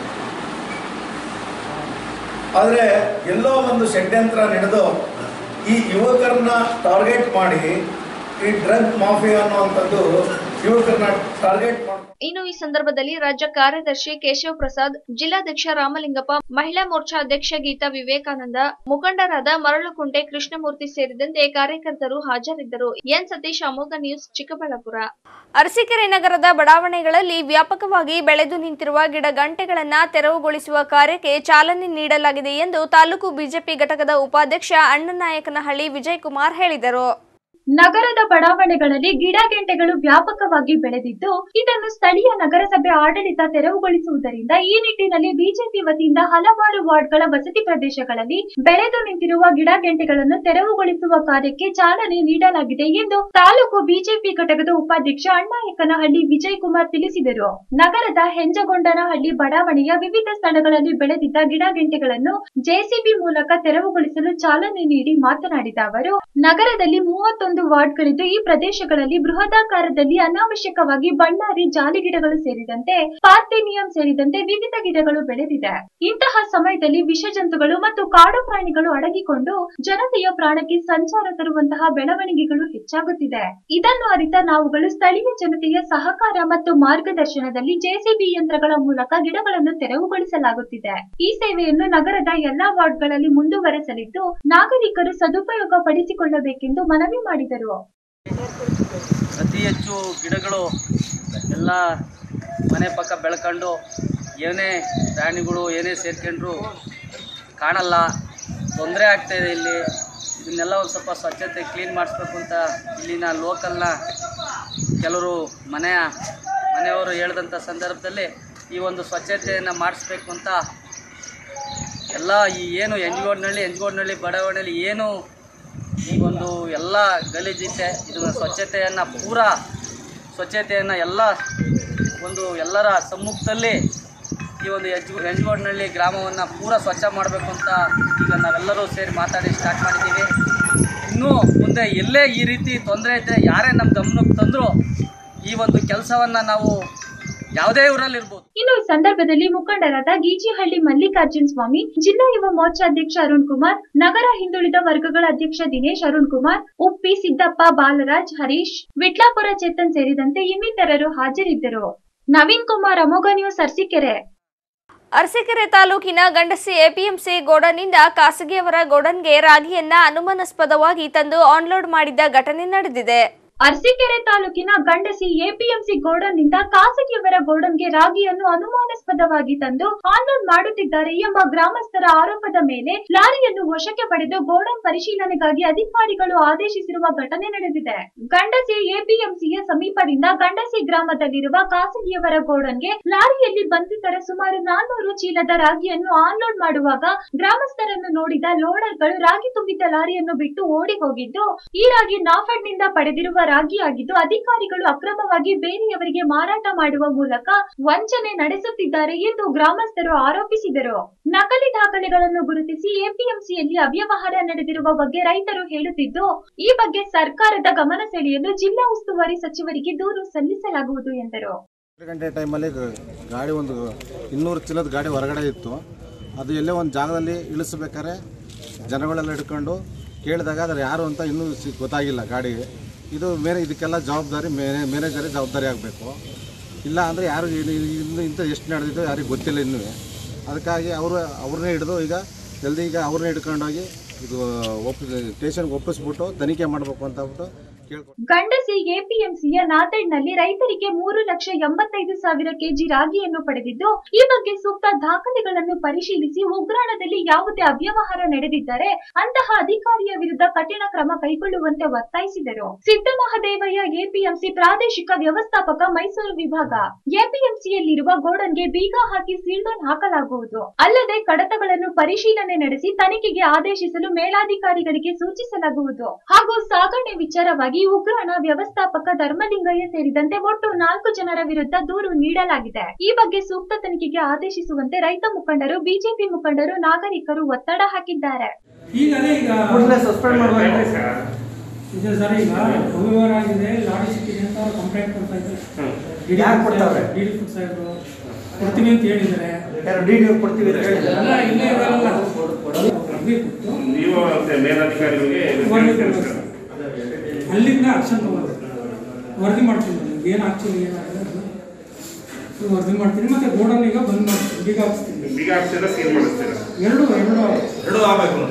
ಆದರೆ ಎಲ್ಲೋ ಒಂದು ಷಡ್ಯಂತ್ರ ನಡೆದು ಈ ಯುವಕರನ್ನ ಟಾರ್ಗೆಟ್ ಮಾಡಿ ಈ ಡ್ರಗ್ ಮಾಫಿಯಾ ಅನ್ನುವಂಥದ್ದು ಯುವಕರನ್ನ ಟಾರ್ಗೆಟ್ ಮಾಡಿ ಇನ್ನು ಈ ಸಂದರ್ಭದಲ್ಲಿ ರಾಜ್ಯ ಕಾರ್ಯದರ್ಶಿ ಕೇಶವ್ ಪ್ರಸಾದ್ ಜಿಲ್ಲಾಧ್ಯಕ್ಷ ರಾಮಲಿಂಗಪ್ಪ ಮಹಿಳಾ ಮೋರ್ಚಾ ಅಧ್ಯಕ್ಷ ಗೀತಾ ವಿವೇಕಾನಂದ ಮುಖಂಡರಾದ ಮರಳುಕುಂಟೆ ಕೃಷ್ಣಮೂರ್ತಿ ಸೇರಿದಂತೆ ಕಾರ್ಯಕರ್ತರು ಹಾಜರಿದ್ದರು ಎನ್ ಸತೀಶ್ ಅಮೋಘ ನ್ಯೂಸ್ ಚಿಕ್ಕಬಳ್ಳಾಪುರ ಅರಸೀಕೆರೆ ನಗರದ ಬಡಾವಣೆಗಳಲ್ಲಿ ವ್ಯಾಪಕವಾಗಿ ಬೆಳೆದು ನಿಂತಿರುವ ಗಿಡಗಂಟೆಗಳನ್ನ ತೆರವುಗೊಳಿಸುವ ಕಾರ್ಯಕ್ಕೆ ಚಾಲನೆ ನೀಡಲಾಗಿದೆ ಎಂದು ತಾಲೂಕು ಬಿಜೆಪಿ ಘಟಕದ ಉಪಾಧ್ಯಕ್ಷ ಅಣ್ಣನಾಯಕನಹಳ್ಳಿ ವಿಜಯಕುಮಾರ್ ಹೇಳಿದರು ನಗರದ ಬಡಾವಣೆಗಳಲ್ಲಿ ಗಿಡ ಗೆಂಟೆಗಳು ವ್ಯಾಪಕವಾಗಿ ಬೆಳೆದಿದ್ದು ಇದನ್ನು ಸ್ಥಳೀಯ ನಗರಸಭೆ ಆಡಳಿತ ತೆರವುಗೊಳಿಸುವುದರಿಂದ ಈ ನಿಟ್ಟಿನಲ್ಲಿ ಬಿಜೆಪಿ ವತಿಯಿಂದ ಹಲವಾರು ವಾರ್ಡ್ಗಳ ವಸತಿ ಪ್ರದೇಶಗಳಲ್ಲಿ ಬೆಳೆದು ನಿಂತಿರುವ ಗಿಡ ಗೆಂಟೆಗಳನ್ನು ತೆರವುಗೊಳಿಸುವ ಕಾರ್ಯಕ್ಕೆ ಚಾಲನೆ ನೀಡಲಾಗಿದೆ ಎಂದು ತಾಲೂಕು ಬಿಜೆಪಿ ಘಟಕದ ಉಪಾಧ್ಯಕ್ಷ ಅಣ್ಣಾಯಕನಹಳ್ಳಿ ವಿಜಯ್ ಕುಮಾರ್ ತಿಳಿಸಿದರು ನಗರದ ಹೆಂಜಗೊಂಡನಹಳ್ಳಿ ಬಡಾವಣೆಯ ವಿವಿಧ ಸ್ಥಳಗಳಲ್ಲಿ ಬೆಳೆದಿದ್ದ ಗಿಡ ಗೆಂಟೆಗಳನ್ನು ಜೆಸಿಬಿ ಮೂಲಕ ತೆರವುಗೊಳಿಸಲು ಚಾಲನೆ ನೀಡಿ ಮಾತನಾಡಿದ ಅವರು ನಗರದಲ್ಲಿ ಮೂವತ್ತೊಂದು ಒಂದು ವಾರ್ಡ್ಗಳಿದ್ದು ಈ ಪ್ರದೇಶಗಳಲ್ಲಿ ಬೃಹದಾಕಾರದಲ್ಲಿ ಅನಾವಶ್ಯಕವಾಗಿ ಬಳ್ಳಾರಿ ಜಾಲಿ ಗಿಡಗಳು ಸೇರಿದಂತೆ ಪಾರ್ಥೇನಿಯಂ ಸೇರಿದಂತೆ ವಿವಿಧ ಗಿಡಗಳು ಬೆಳೆದಿದೆ ಇಂತಹ ಸಮಯದಲ್ಲಿ ವಿಷ ಜಂತುಗಳು ಮತ್ತು ಕಾಡು ಪ್ರಾಣಿಗಳು ಅಡಗಿಕೊಂಡು ಜನತೆಯ ಪ್ರಾಣಕ್ಕೆ ಸಂಚಾರ ತರುವಂತಹ ಬೆಳವಣಿಗೆಗಳು ಹೆಚ್ಚಾಗುತ್ತಿದೆ ಇದನ್ನು ಅರಿತ ನಾವುಗಳು ಸ್ಥಳೀಯ ಜನತೆಯ ಸಹಕಾರ ಮತ್ತು ಮಾರ್ಗದರ್ಶನದಲ್ಲಿ ಜೆಸಿಬಿ ಯಂತ್ರಗಳ ಮೂಲಕ ಗಿಡಗಳನ್ನು ತೆರವುಗೊಳಿಸಲಾಗುತ್ತಿದೆ ಈ ಸೇವೆಯನ್ನು ನಗರದ ಎಲ್ಲಾ ವಾರ್ಡ್ಗಳಲ್ಲಿ ಮುಂದುವರೆಸಲಿದ್ದು ನಾಗರಿಕರು ಸದುಪಯೋಗ ಪಡಿಸಿಕೊಳ್ಳಬೇಕೆಂದು ಮನವಿ ಮಾಡಿದರು ಅತಿ ಹೆಚ್ಚು ಗಿಡಗಳು ಎಲ್ಲ ಮನೆ ಪಕ್ಕ ಬೆಳ್ಕೊಂಡು ಏನೇ ಪ್ರಾಣಿಗಳು ಏನೇ ಸೇರ್ಕೊಂಡ್ರು ಕಾಣಲ್ಲ ತೊಂದರೆ ಆಗ್ತಾಯಿದೆ ಇಲ್ಲಿ ಇದನ್ನೆಲ್ಲ ಒಂದು ಸ್ವಲ್ಪ ಸ್ವಚ್ಛತೆ ಕ್ಲೀನ್ ಮಾಡಿಸ್ಬೇಕು ಅಂತ ಇಲ್ಲಿನ ಲೋಕಲ್ನ ಕೆಲವರು ಮನೆಯ ಮನೆಯವರು ಹೇಳಿದಂಥ ಸಂದರ್ಭದಲ್ಲಿ ಈ ಒಂದು ಸ್ವಚ್ಛತೆಯನ್ನು ಮಾಡಿಸ್ಬೇಕು ಅಂತ ಎಲ್ಲ ಈ ಏನು ಎಂಜಗೋಡ್ನಳ್ಳಿ ಎಂಜಗೋಡ್ನಳ್ಳಿ ಬಡಾವಣೆಯಲ್ಲಿ ಏನು ಈ ಒಂದು ಎಲ್ಲ ಗಲೀಜಿದೆ ಇದನ್ನ ಸ್ವಚ್ಛತೆಯನ್ನು ಪೂರಾ ಸ್ವಚ್ಛತೆಯನ್ನು ಎಲ್ಲ ಒಂದು ಎಲ್ಲರ ಸಮ್ಮುಖದಲ್ಲಿ ಈ ಒಂದು ಎಜ್ ಎಂಜಗೋಡ್ನಳ್ಳಿ ಗ್ರಾಮವನ್ನು ಪೂರ ಸ್ವಚ್ಛ ಮಾಡಬೇಕು ಅಂತ ಈಗ ನಾವೆಲ್ಲರೂ ಸೇರಿ ಮಾತಾಡಿ ಸ್ಟಾರ್ಟ್ ಮಾಡಿದ್ದೀವಿ ಇನ್ನೂ ಮುಂದೆ ಎಲ್ಲೇ ಈ ರೀತಿ ತೊಂದರೆ ಇದ್ದರೆ ಯಾರೇ ನಮ್ಮ ಗಮನಕ್ಕೆ ತಂದರೂ ಈ ಒಂದು ಕೆಲಸವನ್ನು ನಾವು ಯಾವುದೇ ಊರಲ್ಲಿರ್ಬೋದು ಇನ್ನು ಈ ಸಂದರ್ಭದಲ್ಲಿ ಮುಖಂಡರಾದ ಗೀಚಿಹಳ್ಳಿ ಮಲ್ಲಿಕಾರ್ಜುನ್ ಸ್ವಾಮಿ ಜಿಲ್ಲಾ ಯುವ ಮೋರ್ಚಾ ಅಧ್ಯಕ್ಷ ಅರುಣ್ ಕುಮಾರ್ ನಗರ ಹಿಂದುಳಿದ ವರ್ಗಗಳ ಅಧ್ಯಕ್ಷ ದಿನೇಶ್ ಅರುಣ್ ಕುಮಾರ್ ಉಪ್ಪಿ ಸಿದ್ದಪ್ಪ ಬಾಲರಾಜ್ ಹರೀಶ್ ವಿಟ್ಲಾಪುರ ಚೇತನ್ ಸೇರಿದಂತೆ ಇನ್ನಿತರರು ಹಾಜರಿದ್ದರು ನವೀನ್ ಕುಮಾರ್ ಅಮೋಘ ನ್ಯೂಸ್ ಅರಸೀಕೆರೆ ಅರಸೀಕೆರೆ ತಾಲೂಕಿನ ಗಂಡಸಿ ಎಪಿಎಂಸಿ ಗೋಡನ್ನಿಂದ ಖಾಸಗಿಯವರ ಗೋಡನ್ಗೆ ರಾಗಿಯನ್ನ ಅನುಮಾನಾಸ್ಪದವಾಗಿ ತಂದು ಆನ್ಲೋಡ್ ಮಾಡಿದ್ದ ಘಟನೆ ನಡೆದಿದೆ ಅರಸೀಕೆರೆ ತಾಲೂಕಿನ ಗಂಡಸಿ ಎಪಿಎಂಸಿ ಗೋಡನ್ನಿಂದ ಖಾಸಗಿಯವರ ಗೋಡನ್ಗೆ ರಾಗಿಯನ್ನು ಅನುಮಾನಾಸ್ಪದವಾಗಿ ತಂದು ಆನ್ಲೋಡ್ ಮಾಡುತ್ತಿದ್ದಾರೆ ಎಂಬ ಗ್ರಾಮಸ್ಥರ ಆರೋಪದ ಮೇಲೆ ಲಾರಿಯನ್ನು ವಶಕ್ಕೆ ಪಡೆದು ಗೋಡನ್ ಪರಿಶೀಲನೆಗಾಗಿ ಅಧಿಕಾರಿಗಳು ಆದೇಶಿಸಿರುವ ಘಟನೆ ನಡೆದಿದೆ ಗಂಡಸಿ ಎಪಿಎಂಸಿಯ ಸಮೀಪದಿಂದ ಗಂಡಸಿ ಗ್ರಾಮದಲ್ಲಿರುವ ಖಾಸಗಿಯವರ ಗೋಡನ್ಗೆ ಲಾರಿಯಲ್ಲಿ ಬಂಧಿತರ ಸುಮಾರು ನಾನ್ನೂರು ಚೀಲದ ರಾಗಿಯನ್ನು ಆನ್ಲೋಡ್ ಮಾಡುವಾಗ ಗ್ರಾಮಸ್ಥರನ್ನು ನೋಡಿದ ಲೋಡರ್ಗಳು ರಾಗಿ ತುಂಬಿದ್ದ ಲಾರಿಯನ್ನು ಬಿಟ್ಟು ಓಡಿ ಹೋಗಿದ್ದು ಈ ರಾಗಿ ನಾಫಡ್ನಿಂದ ಪಡೆದಿರುವ ರಾಗಿಯಾಗಿದ್ದು ಅಧಿಕಾರಿಗಳು ಅಕ್ರಮವಾಗಿ ಬೇರೆಯವರಿಗೆ ಮಾರಾಟ ಮಾಡುವ ಮೂಲಕ ವಂಚನೆ ನಡೆಸುತ್ತಿದ್ದಾರೆ ಎಂದು ಗ್ರಾಮಸ್ಥರು ಆರೋಪಿಸಿದರು ನಕಲಿ ದಾಖಲೆಗಳನ್ನು ಗುರುತಿಸಿ ಎಪಿಎಂಸಿಯಲ್ಲಿ ಅವ್ಯವಹಾರ ನಡೆದಿರುವ ಬಗ್ಗೆ ರೈತರು ಹೇಳುತ್ತಿದ್ದು ಈ ಬಗ್ಗೆ ಸರ್ಕಾರದ ಗಮನ ಸೆಳೆಯಲು ಜಿಲ್ಲಾ ಉಸ್ತುವಾರಿ ಸಚಿವರಿಗೆ ದೂರು ಸಲ್ಲಿಸಲಾಗುವುದು ಎಂದರು ಎರಡು ಗಂಟೆ ಟೈಮಲ್ಲಿ ಗ- ಗಾಡಿ ಒಂದು ಇನ್ನೂರು ಚೀಲದ ಗಾಡಿ ಹೊರಗಡೆ ಇತ್ತು ಅದು ಎಲ್ಲೇ ಒಂದು ಜಾಗದಲ್ಲಿ ಇಳಿಸ್ಬೇಕಾದ್ರೆ ಜನಗಳೆಲ್ಲ ಹಿಡ್ಕೊಂಡು ಕೇಳಿದಾಗ ಅದ್ರ ಯಾರು ಅಂತ ಇನ್ನೂ ಸಿ- ಗೊತ್ತಾಗಿಲ್ಲ ಗಾಡಿಗೆ ಇದು ಮೇನೆ ಇದಕ್ಕೆಲ್ಲ ಜವಾಬ್ದಾರಿ ಮೇನೆ ಮ್ಯಾನೇಜರೇ ಜವಾಬ್ದಾರಿ ಆಗಬೇಕು ಇಲ್ಲ ಅಂದರೆ ಯಾರು ಇನ್ನು ಇನ್ನು ಇಂಥ ಎಷ್ಟು ನಡೆದಿದ್ದು ಯಾರಿಗೆ ಗೊತ್ತಿಲ್ಲ ಇನ್ನೂ ಅದಕ್ಕಾಗಿ ಅವರು ಅವ್ರನ್ನೇ ಹಿಡಿದು ಈಗ ಜಲ್ದಿ ಈಗ ಅವ್ರನ್ನೇ ಹಿಡ್ಕೊಂಡೋಗಿ ಇದು ಒಪ್ಪ ಸ್ಟೇಷನ್ಗೆ ಒಪ್ಪಿಸ್ಬಿಟ್ಟು ತನಿಖೆ ಮಾಡಬೇಕು ಅಂತ ಹೇಳ್ಬಿಟ್ಟು ಕೇಳ್ಕೊಂಡು ಗಂಡಸಿ ಎಪಿಎಂಸಿಯ ನಾತೆಡ್ನಲ್ಲಿ ರೈತರಿಗೆ ಮೂರು ಲಕ್ಷ ಎಂಬತ್ತೈದು ಸಾವಿರ ಕೆಜಿ ರಾಗಿಯನ್ನು ಪಡೆದಿದ್ದು ಈ ಬಗ್ಗೆ ಸೂಕ್ತ ದಾಖಲೆಗಳನ್ನು ಪರಿಶೀಲಿಸಿ ಉಗ್ರಾಣದಲ್ಲಿ ಯಾವುದೇ ಅವ್ಯವಹಾರ ನಡೆದಿದ್ದರೆ ಅಂತಹ ಅಧಿಕಾರಿಯ ವಿರುದ್ಧ ಕಠಿಣ ಕ್ರಮ ಕೈಗೊಳ್ಳುವಂತೆ ಒತ್ತಾಯಿಸಿದರು ಸಿದ್ದಮಹದೇವಯ್ಯ ಎಪಿಎಂಸಿ ಪ್ರಾದೇಶಿಕ ವ್ಯವಸ್ಥಾಪಕ ಮೈಸೂರು ವಿಭಾಗ ಎಪಿಎಂಸಿಯಲ್ಲಿರುವ ಗೋಡನ್ಗೆ ಬೀಗ ಹಾಕಿ ಸೀಲ್ಡೌನ್ ಹಾಕಲಾಗುವುದು ಅಲ್ಲದೆ ಕಡತಗಳನ್ನು ಪರಿಶೀಲನೆ ನಡೆಸಿ ತನಿಖೆಗೆ ಆದೇಶಿಸಲು ಮೇಲಾಧಿಕಾರಿಗಳಿಗೆ ಸೂಚಿಸಲಾಗುವುದು ಹಾಗೂ ಸಾಗಣೆ ವಿಚಾರವಾಗಿ ಉಗ್ರಾಣ ವ್ಯವಸ್ಥಾಪಕ ಧರ್ಮಲಿಂಗಯ್ಯ ಸೇರಿದಂತೆ ಒಟ್ಟು ನಾಲ್ಕು ಜನರ ವಿರುದ್ಧ ದೂರು ನೀಡಲಾಗಿದೆ ಈ ಬಗ್ಗೆ ಸೂಕ್ತ ತನಿಖೆಗೆ ಆದೇಶಿಸುವಂತೆ ರೈತ ಮುಖಂಡರು ಬಿಜೆಪಿ ಮುಖಂಡರು ನಾಗರಿಕರು ಒತ್ತಡ ಹಾಕಿದ್ದಾರೆ ಈಗ ಅದೇ ಈಗ ಕೂಡಲೇ ಸಸ್ಪೆಂಡ್ ಮಾಡಬೇಕು ಸರ್ ಇದು ಸರ್ ಈಗ ಅವ್ಯವಹಾರ ಆಗಿದೆ ಲಾಡಿ ಸಿಕ್ಕಿದೆ ಅಂತ ಅವ್ರು ಕಂಪ್ಲೇಂಟ್ ಕೊಡ್ತಾ ಇದ್ದಾರೆ ಯಾರ್ ಕೊಡ್ತಾವ್ರೆ? ಡಿ ಡಿ ಫುಡ್ ಸಾಹೇಬರು ಕೊಡ್ತೀವಿ ಅಂತ ಹೇಳಿದ್ದಾರೆ ಯಾರು ಡಿ ಡಿ ಕೊಡ್ತೀವಿ ಅಂತ ಹೇಳಿದ್ದಾರೆ ಎಲ್ಲ ಇಲ್ಲೇ ಇರಲ್ಲ ವರದಿ ಕೊಟ್ಟು ನೀವು ಮತ್ತೆ ಮೇಲಧಿಕಾರಿಗಳಿಗೆ ವರದಿ ಕೊಡ್ಬೇಕು ಸರ್. ಅಲ್ಲಿಂದ ಆಕ್ಷನ್ ತಗೋಬೇಕು ವರದಿ ಮಾಡ್ತೀನಿ ನಿಮ್ಗೆ ಏನು ಆಕ್ಚುಲಿ ಏನಾಗಿದೆ ಅದನ್ನ ವರದಿ ಮಾಡ್ತೀನಿ ಮತ್ತೆ ಗೋಡನ್ ಈಗ ಬಂದ್ ಮಾಡ್ತೀನಿ ಬೀಗ ಹಾಕ್ಸ್ತೀನಿ ಬೀಗ ಹಾಕ್ತೀರಾ ಸೀಲ್ ಮಾಡಿಸ್ತೀರಾ ಎರಡು ಎರಡು ಎರಡು ಆಗಬೇಕು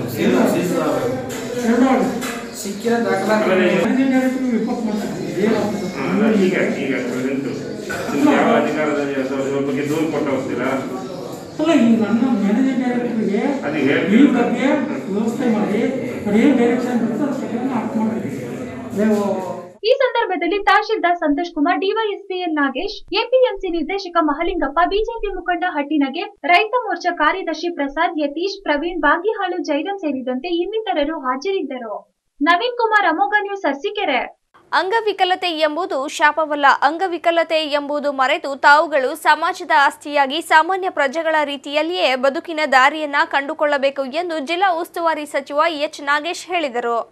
ಎರಡು ಆಗುತ್ತೆ ಸಿಕ್ಕಿರೋ ಆಮೇಲೆ ಮ್ಯಾನೇಜಿಂಗ್ ಡೈರೆಕ್ಟರ್ ರಿಪೋರ್ಟ್ ಮಾಡ್ತಾರೆ ಏನಾಗ್ತದೆ ಅಲ್ಲ, ಈಗ ಈಗ ಪ್ರೆಸೆಂಟ್ ನಿಮ್ಗೆ ಯಾವ ಅಧಿಕಾರದಲ್ಲಿ ಅಥವಾ ಇದ್ರ ಬಗ್ಗೆ ದೂರು ಕೊಟ್ಟು ಹೋಗ್ತೀರಾ ಅಲ್ಲ ಈ ನನ್ನ ಮ್ಯಾನೇಜಿಂಗ್ ಡೈರೆಕ್ಟರ್ಗೆ ಅದಕ್ಕೆ ಈ ಹೇಳ್ತೀವಿ ಬಗ್ಗೆ ವ್ಯವಸ್ಥೆ ಮಾಡಿ ಅದೇನು ಡೈರೆಕ್ಷನ್ ಬರುತ್ತೆ ಅದ್ರ ಪ್ರಕಾರ ಆಕ್ಟ್ ಮಾಡ್ತೀವಿ ನೀವು ಈ ಸಂದರ್ಭದಲ್ಲಿ ತಹಶೀಲ್ದಾರ್ ಸಂತೋಷ್ ಕುಮಾರ್ ಡಿವೈಎಸ್ಪಿಎಲ್ ನಾಗೇಶ್ ಎಪಿಎಂಸಿ ನಿರ್ದೇಶಕ ಮಹಲಿಂಗಪ್ಪ ಬಿಜೆಪಿ ಮುಖಂಡ ಹಟ್ಟಿನಗೆ ರೈತ ಮೋರ್ಚಾ ಕಾರ್ಯದರ್ಶಿ ಪ್ರಸಾದ್ ಯತೀಶ್ ಪ್ರವೀಣ್ ಬಾಗಿಹಾಳು ಜೈರಾಮ್ ಸೇರಿದಂತೆ ಇನ್ನಿತರರು ಹಾಜರಿದ್ದರು ನವೀನ್ ಕುಮಾರ್ ಅಮೋಘ ನ್ಯೂಸ್ ಅರಸೀಕೆರೆ ಅಂಗವಿಕಲತೆ ಎಂಬುದು ಶಾಪವಲ್ಲ ಅಂಗವಿಕಲತೆ ಎಂಬುದು ಮರೆತು ತಾವುಗಳು ಸಮಾಜದ ಆಸ್ತಿಯಾಗಿ ಸಾಮಾನ್ಯ ಪ್ರಜೆಗಳ ರೀತಿಯಲ್ಲಿಯೇ ಬದುಕಿನ ದಾರಿಯನ್ನ ಕಂಡುಕೊಳ್ಳಬೇಕು ಎಂದು ಜಿಲ್ಲಾ ಉಸ್ತುವಾರಿ ಸಚಿವ ಎಚ್ ನಾಗೇಶ್ ಹೇಳಿದರು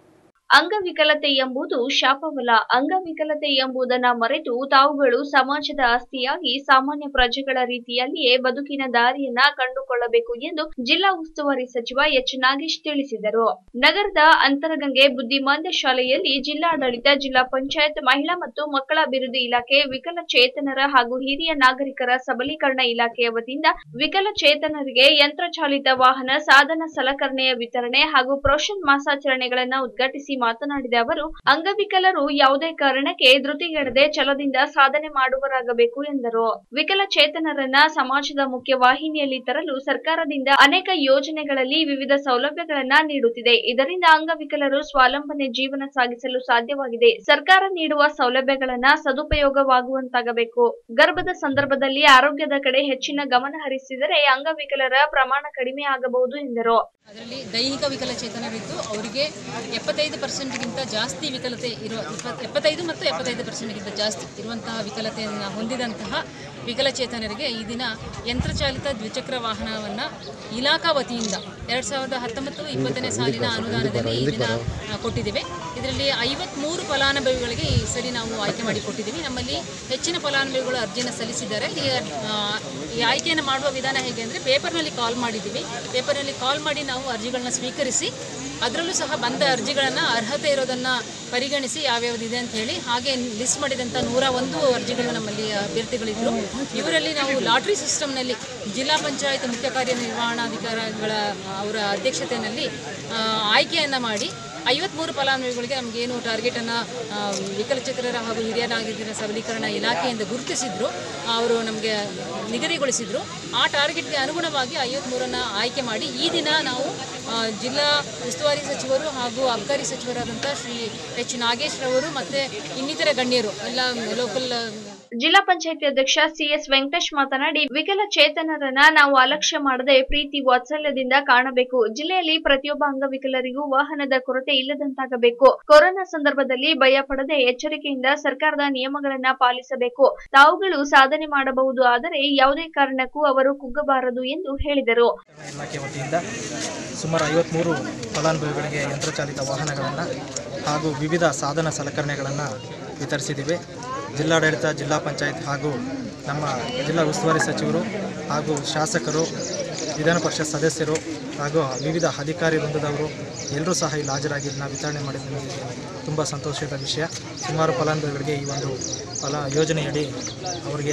ಅಂಗವಿಕಲತೆ ಎಂಬುದು ಶಾಪವಲ್ಲ ಅಂಗವಿಕಲತೆ ಎಂಬುದನ್ನ ಮರೆತು ತಾವುಗಳು ಸಮಾಜದ ಆಸ್ತಿಯಾಗಿ ಸಾಮಾನ್ಯ ಪ್ರಜೆಗಳ ರೀತಿಯಲ್ಲಿಯೇ ಬದುಕಿನ ದಾರಿಯನ್ನ ಕಂಡುಕೊಳ್ಳಬೇಕು ಎಂದು ಜಿಲ್ಲಾ ಉಸ್ತುವಾರಿ ಸಚಿವ ಎಚ್ ನಾಗೇಶ್ ತಿಳಿಸಿದರು ನಗರದ ಅಂತರಗಂಗೆ ಬುದ್ಧಿಮಾಂದ್ಯ ಶಾಲೆಯಲ್ಲಿ ಜಿಲ್ಲಾಡಳಿತ ಜಿಲ್ಲಾ ಪಂಚಾಯತ್ ಮಹಿಳಾ ಮತ್ತು ಮಕ್ಕಳ ಅಭಿವೃದ್ಧಿ ಇಲಾಖೆ ವಿಕಲಚೇತನರ ಹಾಗೂ ಹಿರಿಯ ನಾಗರಿಕರ ಸಬಲೀಕರಣ ಇಲಾಖೆಯ ವತಿಯಿಂದ ವಿಕಲಚೇತನರಿಗೆ ಯಂತ್ರಚಾಲಿತ ವಾಹನ ಸಾಧನ ಸಲಕರಣೆಯ ವಿತರಣೆ ಹಾಗೂ ಪ್ರೋಷನ್ ಮಾಸಾಚರಣೆಗಳನ್ನ ಉದ್ಘಾಟಿಸಿ ಮಾತನಾಡಿದ ಅವರು ಅಂಗವಿಕಲರು ಯಾವುದೇ ಕಾರಣಕ್ಕೆ ಧೃತಿಗೆಡದೆ ಛಲದಿಂದ ಸಾಧನೆ ಮಾಡುವರಾಗಬೇಕು ಎಂದರು ವಿಕಲಚೇತನರನ್ನ ಸಮಾಜದ ಮುಖ್ಯ ವಾಹಿನಿಯಲ್ಲಿ ತರಲು ಸರ್ಕಾರದಿಂದ ಅನೇಕ ಯೋಜನೆಗಳಲ್ಲಿ ವಿವಿಧ ಸೌಲಭ್ಯಗಳನ್ನ ನೀಡುತ್ತಿದೆ ಇದರಿಂದ ಅಂಗವಿಕಲರು ಸ್ವಾವಲಂಬನೆ ಜೀವನ ಸಾಗಿಸಲು ಸಾಧ್ಯವಾಗಿದೆ ಸರ್ಕಾರ ನೀಡುವ ಸೌಲಭ್ಯಗಳನ್ನ ಸದುಪಯೋಗವಾಗುವಂತಾಗಬೇಕು ಗರ್ಭದ ಸಂದರ್ಭದಲ್ಲಿ ಆರೋಗ್ಯದ ಕಡೆ ಹೆಚ್ಚಿನ ಗಮನ ಹರಿಸಿದರೆ ಅಂಗವಿಕಲರ ಪ್ರಮಾಣ ಕಡಿಮೆ ಆಗಬಹುದು ಎಂದರು ಅದರಲ್ಲಿ ದೈಹಿಕ ವಿಕಲಚೇತನರಿದ್ದು ಅವರಿಗೆ ಎಪ್ಪತ್ತೈದು ಪರ್ಸೆಂಟ್ಗಿಂತ ಜಾಸ್ತಿ ವಿಕಲತೆ ಇರುವ ಇಪ್ಪತ್- ಎಪ್ಪತ್ತೈದು ಮತ್ತು ಎಪ್ಪತ್ತೈದು ಪರ್ಸೆಂಟ್ಗಿಂತ ಜಾಸ್ತಿ ಇರುವಂತಹ ವಿಕಲತೆಯನ್ನು ಹೊಂದಿದಂತಹ ವಿಕಲಚೇತನರಿಗೆ ಈ ದಿನ ಯಂತ್ರಚಾಲಿತ ದ್ವಿಚಕ್ರ ವಾಹನವನ್ನು ಇಲಾಖಾ ವತಿಯಿಂದ ಎರಡು ಸಾವಿರದ ಹತ್ತೊಂಬತ್ತು ಇಪ್ಪತ್ತನೇ ಸಾಲಿನ ಅನುದಾನದಲ್ಲಿ ಈ ದಿನ ಆ, ಕೊಟ್ಟಿದ್ದೇವೆ ಇದರಲ್ಲಿ ಐವತ್ತ್ಮೂರು ಫಲಾನುಭವಿಗಳಿಗೆ ಈ ಸರಿ ನಾವು ಆಯ್ಕೆ ಮಾಡಿ ಕೊಟ್ಟಿದ್ದೀವಿ ನಮ್ಮಲ್ಲಿ ಹೆಚ್ಚಿನ ಫಲಾನುಭವಿಗಳು ಅರ್ಜಿಯನ್ನು ಸಲ್ಲಿಸಿದ್ದಾರೆ ಈ ಆ, ಈ ಆಯ್ಕೆಯನ್ನು ಮಾಡುವ ವಿಧಾನ ಹೇಗೆ ಅಂದರೆ ಪೇಪರ್ನಲ್ಲಿ ಕಾಲ್ ಮಾಡಿದ್ದೀವಿ ಪೇಪರ್ನಲ್ಲಿ ಕಾಲ್ ಮಾಡಿ ನಾವು ಅರ್ಜಿಗಳನ್ನ ಸ್ವೀಕರಿಸಿ ಅದರಲ್ಲೂ ಸಹ ಬಂದ ಅರ್ಜಿಗಳನ್ನು ಅರ್ಹತೆ ಇರೋದನ್ನು ಪರಿಗಣಿಸಿ ಯಾವ್ಯಾವ್ದಿದೆ ಅಂತ ಹೇಳಿ ಹಾಗೆ ಲಿಸ್ಟ್ ಮಾಡಿದಂಥ ನೂರ ಒಂದು ಅರ್ಜಿಗಳು ನಮ್ಮಲ್ಲಿ ಅಭ್ಯರ್ಥಿಗಳಿದ್ದರು ಇವರಲ್ಲಿ ನಾವು ಲಾಟ್ರಿ ಸಿಸ್ಟಮ್ನಲ್ಲಿ ಜಿಲ್ಲಾ ಪಂಚಾಯತ್ ಮುಖ್ಯ ಕಾರ್ಯನಿರ್ವಹಣಾಧಿಕಾರಿಗಳ ಅವರ ಅಧ್ಯಕ್ಷತೆಯಲ್ಲಿ ಆ, ಆಯ್ಕೆಯನ್ನು ಮಾಡಿ ಐವತ್ಮೂರು ಫಲಾನುಭವಿಗಳಿಗೆ ನಮಗೇನು ಟಾರ್ಗೆಟನ್ನು ವಿಕಲಚೇತನರ ಹಾಗೂ ಹಿರಿಯ ನಾಗರಿಕರ ಸಬಲೀಕರಣ ಇಲಾಖೆಯಿಂದ ಗುರುತಿಸಿದ್ರು ಅವರು ನಮಗೆ ನಿಗದಿಗೊಳಿಸಿದ್ರು ಆ ಟಾರ್ಗೆಟ್ಗೆ ಅನುಗುಣವಾಗಿ ಐವತ್ಮೂರನ್ನು ಆಯ್ಕೆ ಮಾಡಿ ಈ ದಿನ ನಾವು ಆ, ಜಿಲ್ಲಾ ಉಸ್ತುವಾರಿ ಸಚಿವರು ಹಾಗೂ ಅಬಕಾರಿ ಸಚಿವರಾದಂಥ ಶ್ರೀ ಎಚ್ ನಾಗೇಶ್ ರವರು ಮತ್ತು ಇನ್ನಿತರ ಗಣ್ಯರು ಎಲ್ಲ ಲೋಕಲ್ ಜಿಲ್ಲಾ ಪಂಚಾಯತಿ ಅಧ್ಯಕ್ಷ ಸಿಎಸ್ ವೆಂಕಟೇಶ್ ಮಾತನಾಡಿ ವಿಕಲಚೇತನರನ್ನ ನಾವು ಅಲಕ್ಷ್ಯ ಮಾಡದೆ ಪ್ರೀತಿ ವಾತ್ಸಲ್ಯದಿಂದ ಕಾಣಬೇಕು ಜಿಲ್ಲೆಯಲ್ಲಿ ಪ್ರತಿಯೊಬ್ಬ ಅಂಗವಿಕಲರಿಗೂ ವಾಹನದ ಕೊರತೆ ಇಲ್ಲದಂತಾಗಬೇಕು ಕೊರೋನಾ ಸಂದರ್ಭದಲ್ಲಿ ಭಯ ಪಡದೆ ಎಚ್ಚರಿಕೆಯಿಂದ ಸರ್ಕಾರದ ನಿಯಮಗಳನ್ನ ಪಾಲಿಸಬೇಕು ತಾವುಗಳು ಸಾಧನೆ ಮಾಡಬಹುದು ಆದರೆ ಯಾವುದೇ ಕಾರಣಕ್ಕೂ ಅವರು ಕುಗ್ಗಬಾರದು ಎಂದು ಹೇಳಿದರು ಇಲಾಖೆ ವತಿಯಿಂದ ಸುಮಾರು ಐವತ್ತ್ಮೂರು ಫಲಾನುಭವಿಗಳಿಗೆ ಯಂತ್ರಚಾಲಿತ ವಾಹನಗಳನ್ನು ಹಾಗೂ ವಿವಿಧ ಸಾಧನ ಸಲಕರಣೆಗಳನ್ನು ವಿತರಿಸಿದ್ದೀವಿ ಜಿಲ್ಲಾಡಳಿತ ಜಿಲ್ಲಾ ಪಂಚಾಯತ್ ಹಾಗೂ ನಮ್ಮ ಜಿಲ್ಲಾ ಉಸ್ತುವಾರಿ ಸಚಿವರು ಹಾಗೂ ಶಾಸಕರು ವಿಧಾನ ಪರಿಷತ್ ಸದಸ್ಯರು ಹಾಗೂ ವಿವಿಧ ಅಧಿಕಾರಿ ವೃಂದದವರು ಎಲ್ಲರೂ ಸಹ ಇಲ್ಲಿ ಹಾಜರಾಗಿ ಇದನ್ನ ವಿತರಣೆ ಮಾಡಿದ ನಮಗೆ ತುಂಬ ಸಂತೋಷದ ವಿಷಯ ಸುಮಾರು ಫಲಾನುಭವಿಗಳಿಗೆ ಈ ಒಂದು ಫಲ ಯೋಜನೆಯಡಿ ಅವರಿಗೆ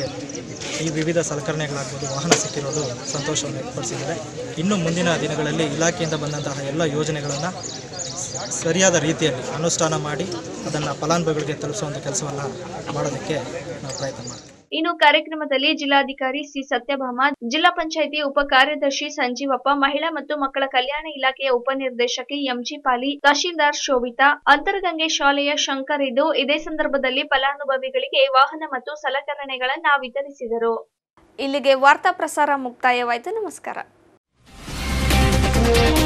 ಈ ವಿವಿಧ ಸಲಕರಣೆಗಳಾಗ್ಬೋದು ವಾಹನ ಸಿಕ್ಕಿರೋದು ಸಂತೋಷವನ್ನು ವ್ಯಕ್ತಪಡಿಸಿದ್ದಾರೆ ಇನ್ನು ಮುಂದಿನ ದಿನಗಳಲ್ಲಿ ಇಲಾಖೆಯಿಂದ ಬಂದಂತಹ ಎಲ್ಲ ಯೋಜನೆಗಳನ್ನು ಸರಿಯಾದ ರೀತಿಯಲ್ಲಿ ಅನುಷ್ಠಾನ ಮಾಡಿ ಅದನ್ನು ಫಲಾನುಭವಿಗಳಿಗೆ ತಲುಪಿಸುವಂಥ ಕೆಲಸವನ್ನು ಮಾಡೋದಕ್ಕೆ ನಾವು ಪ್ರಯತ್ನ ಮಾಡ್ತೀವಿ ಇನ್ನು ಕಾರ್ಯಕ್ರಮದಲ್ಲಿ ಜಿಲ್ಲಾಧಿಕಾರಿ ಸಿ ಸತ್ಯಭಾಮ ಜಿಲ್ಲಾ ಪಂಚಾಯಿತಿ ಉಪ ಕಾರ್ಯದರ್ಶಿ ಸಂಜೀವಪ್ಪ ಮಹಿಳಾ ಮತ್ತು ಮಕ್ಕಳ ಕಲ್ಯಾಣ ಇಲಾಖೆಯ ಉಪನಿರ್ದೇಶಕಿ ಎಂಜಿ ಪಾಲಿ ತಹಶೀಲ್ದಾರ್ ಶೋಭಿತಾ ಅಂತರಗಂಗೆ ಶಾಲೆಯ ಶಂಕರ್ ಇದ್ದು ಇದೇ ಸಂದರ್ಭದಲ್ಲಿ ಫಲಾನುಭವಿಗಳಿಗೆ ವಾಹನ ಮತ್ತು ಸಲಕರಣೆಗಳನ್ನ ವಿತರಿಸಿದರು ಇಲ್ಲಿಗೆ ವಾರ್ತಾ ಪ್ರಸಾರ ಮುಕ್ತಾಯವಾಯಿತು ನಮಸ್ಕಾರ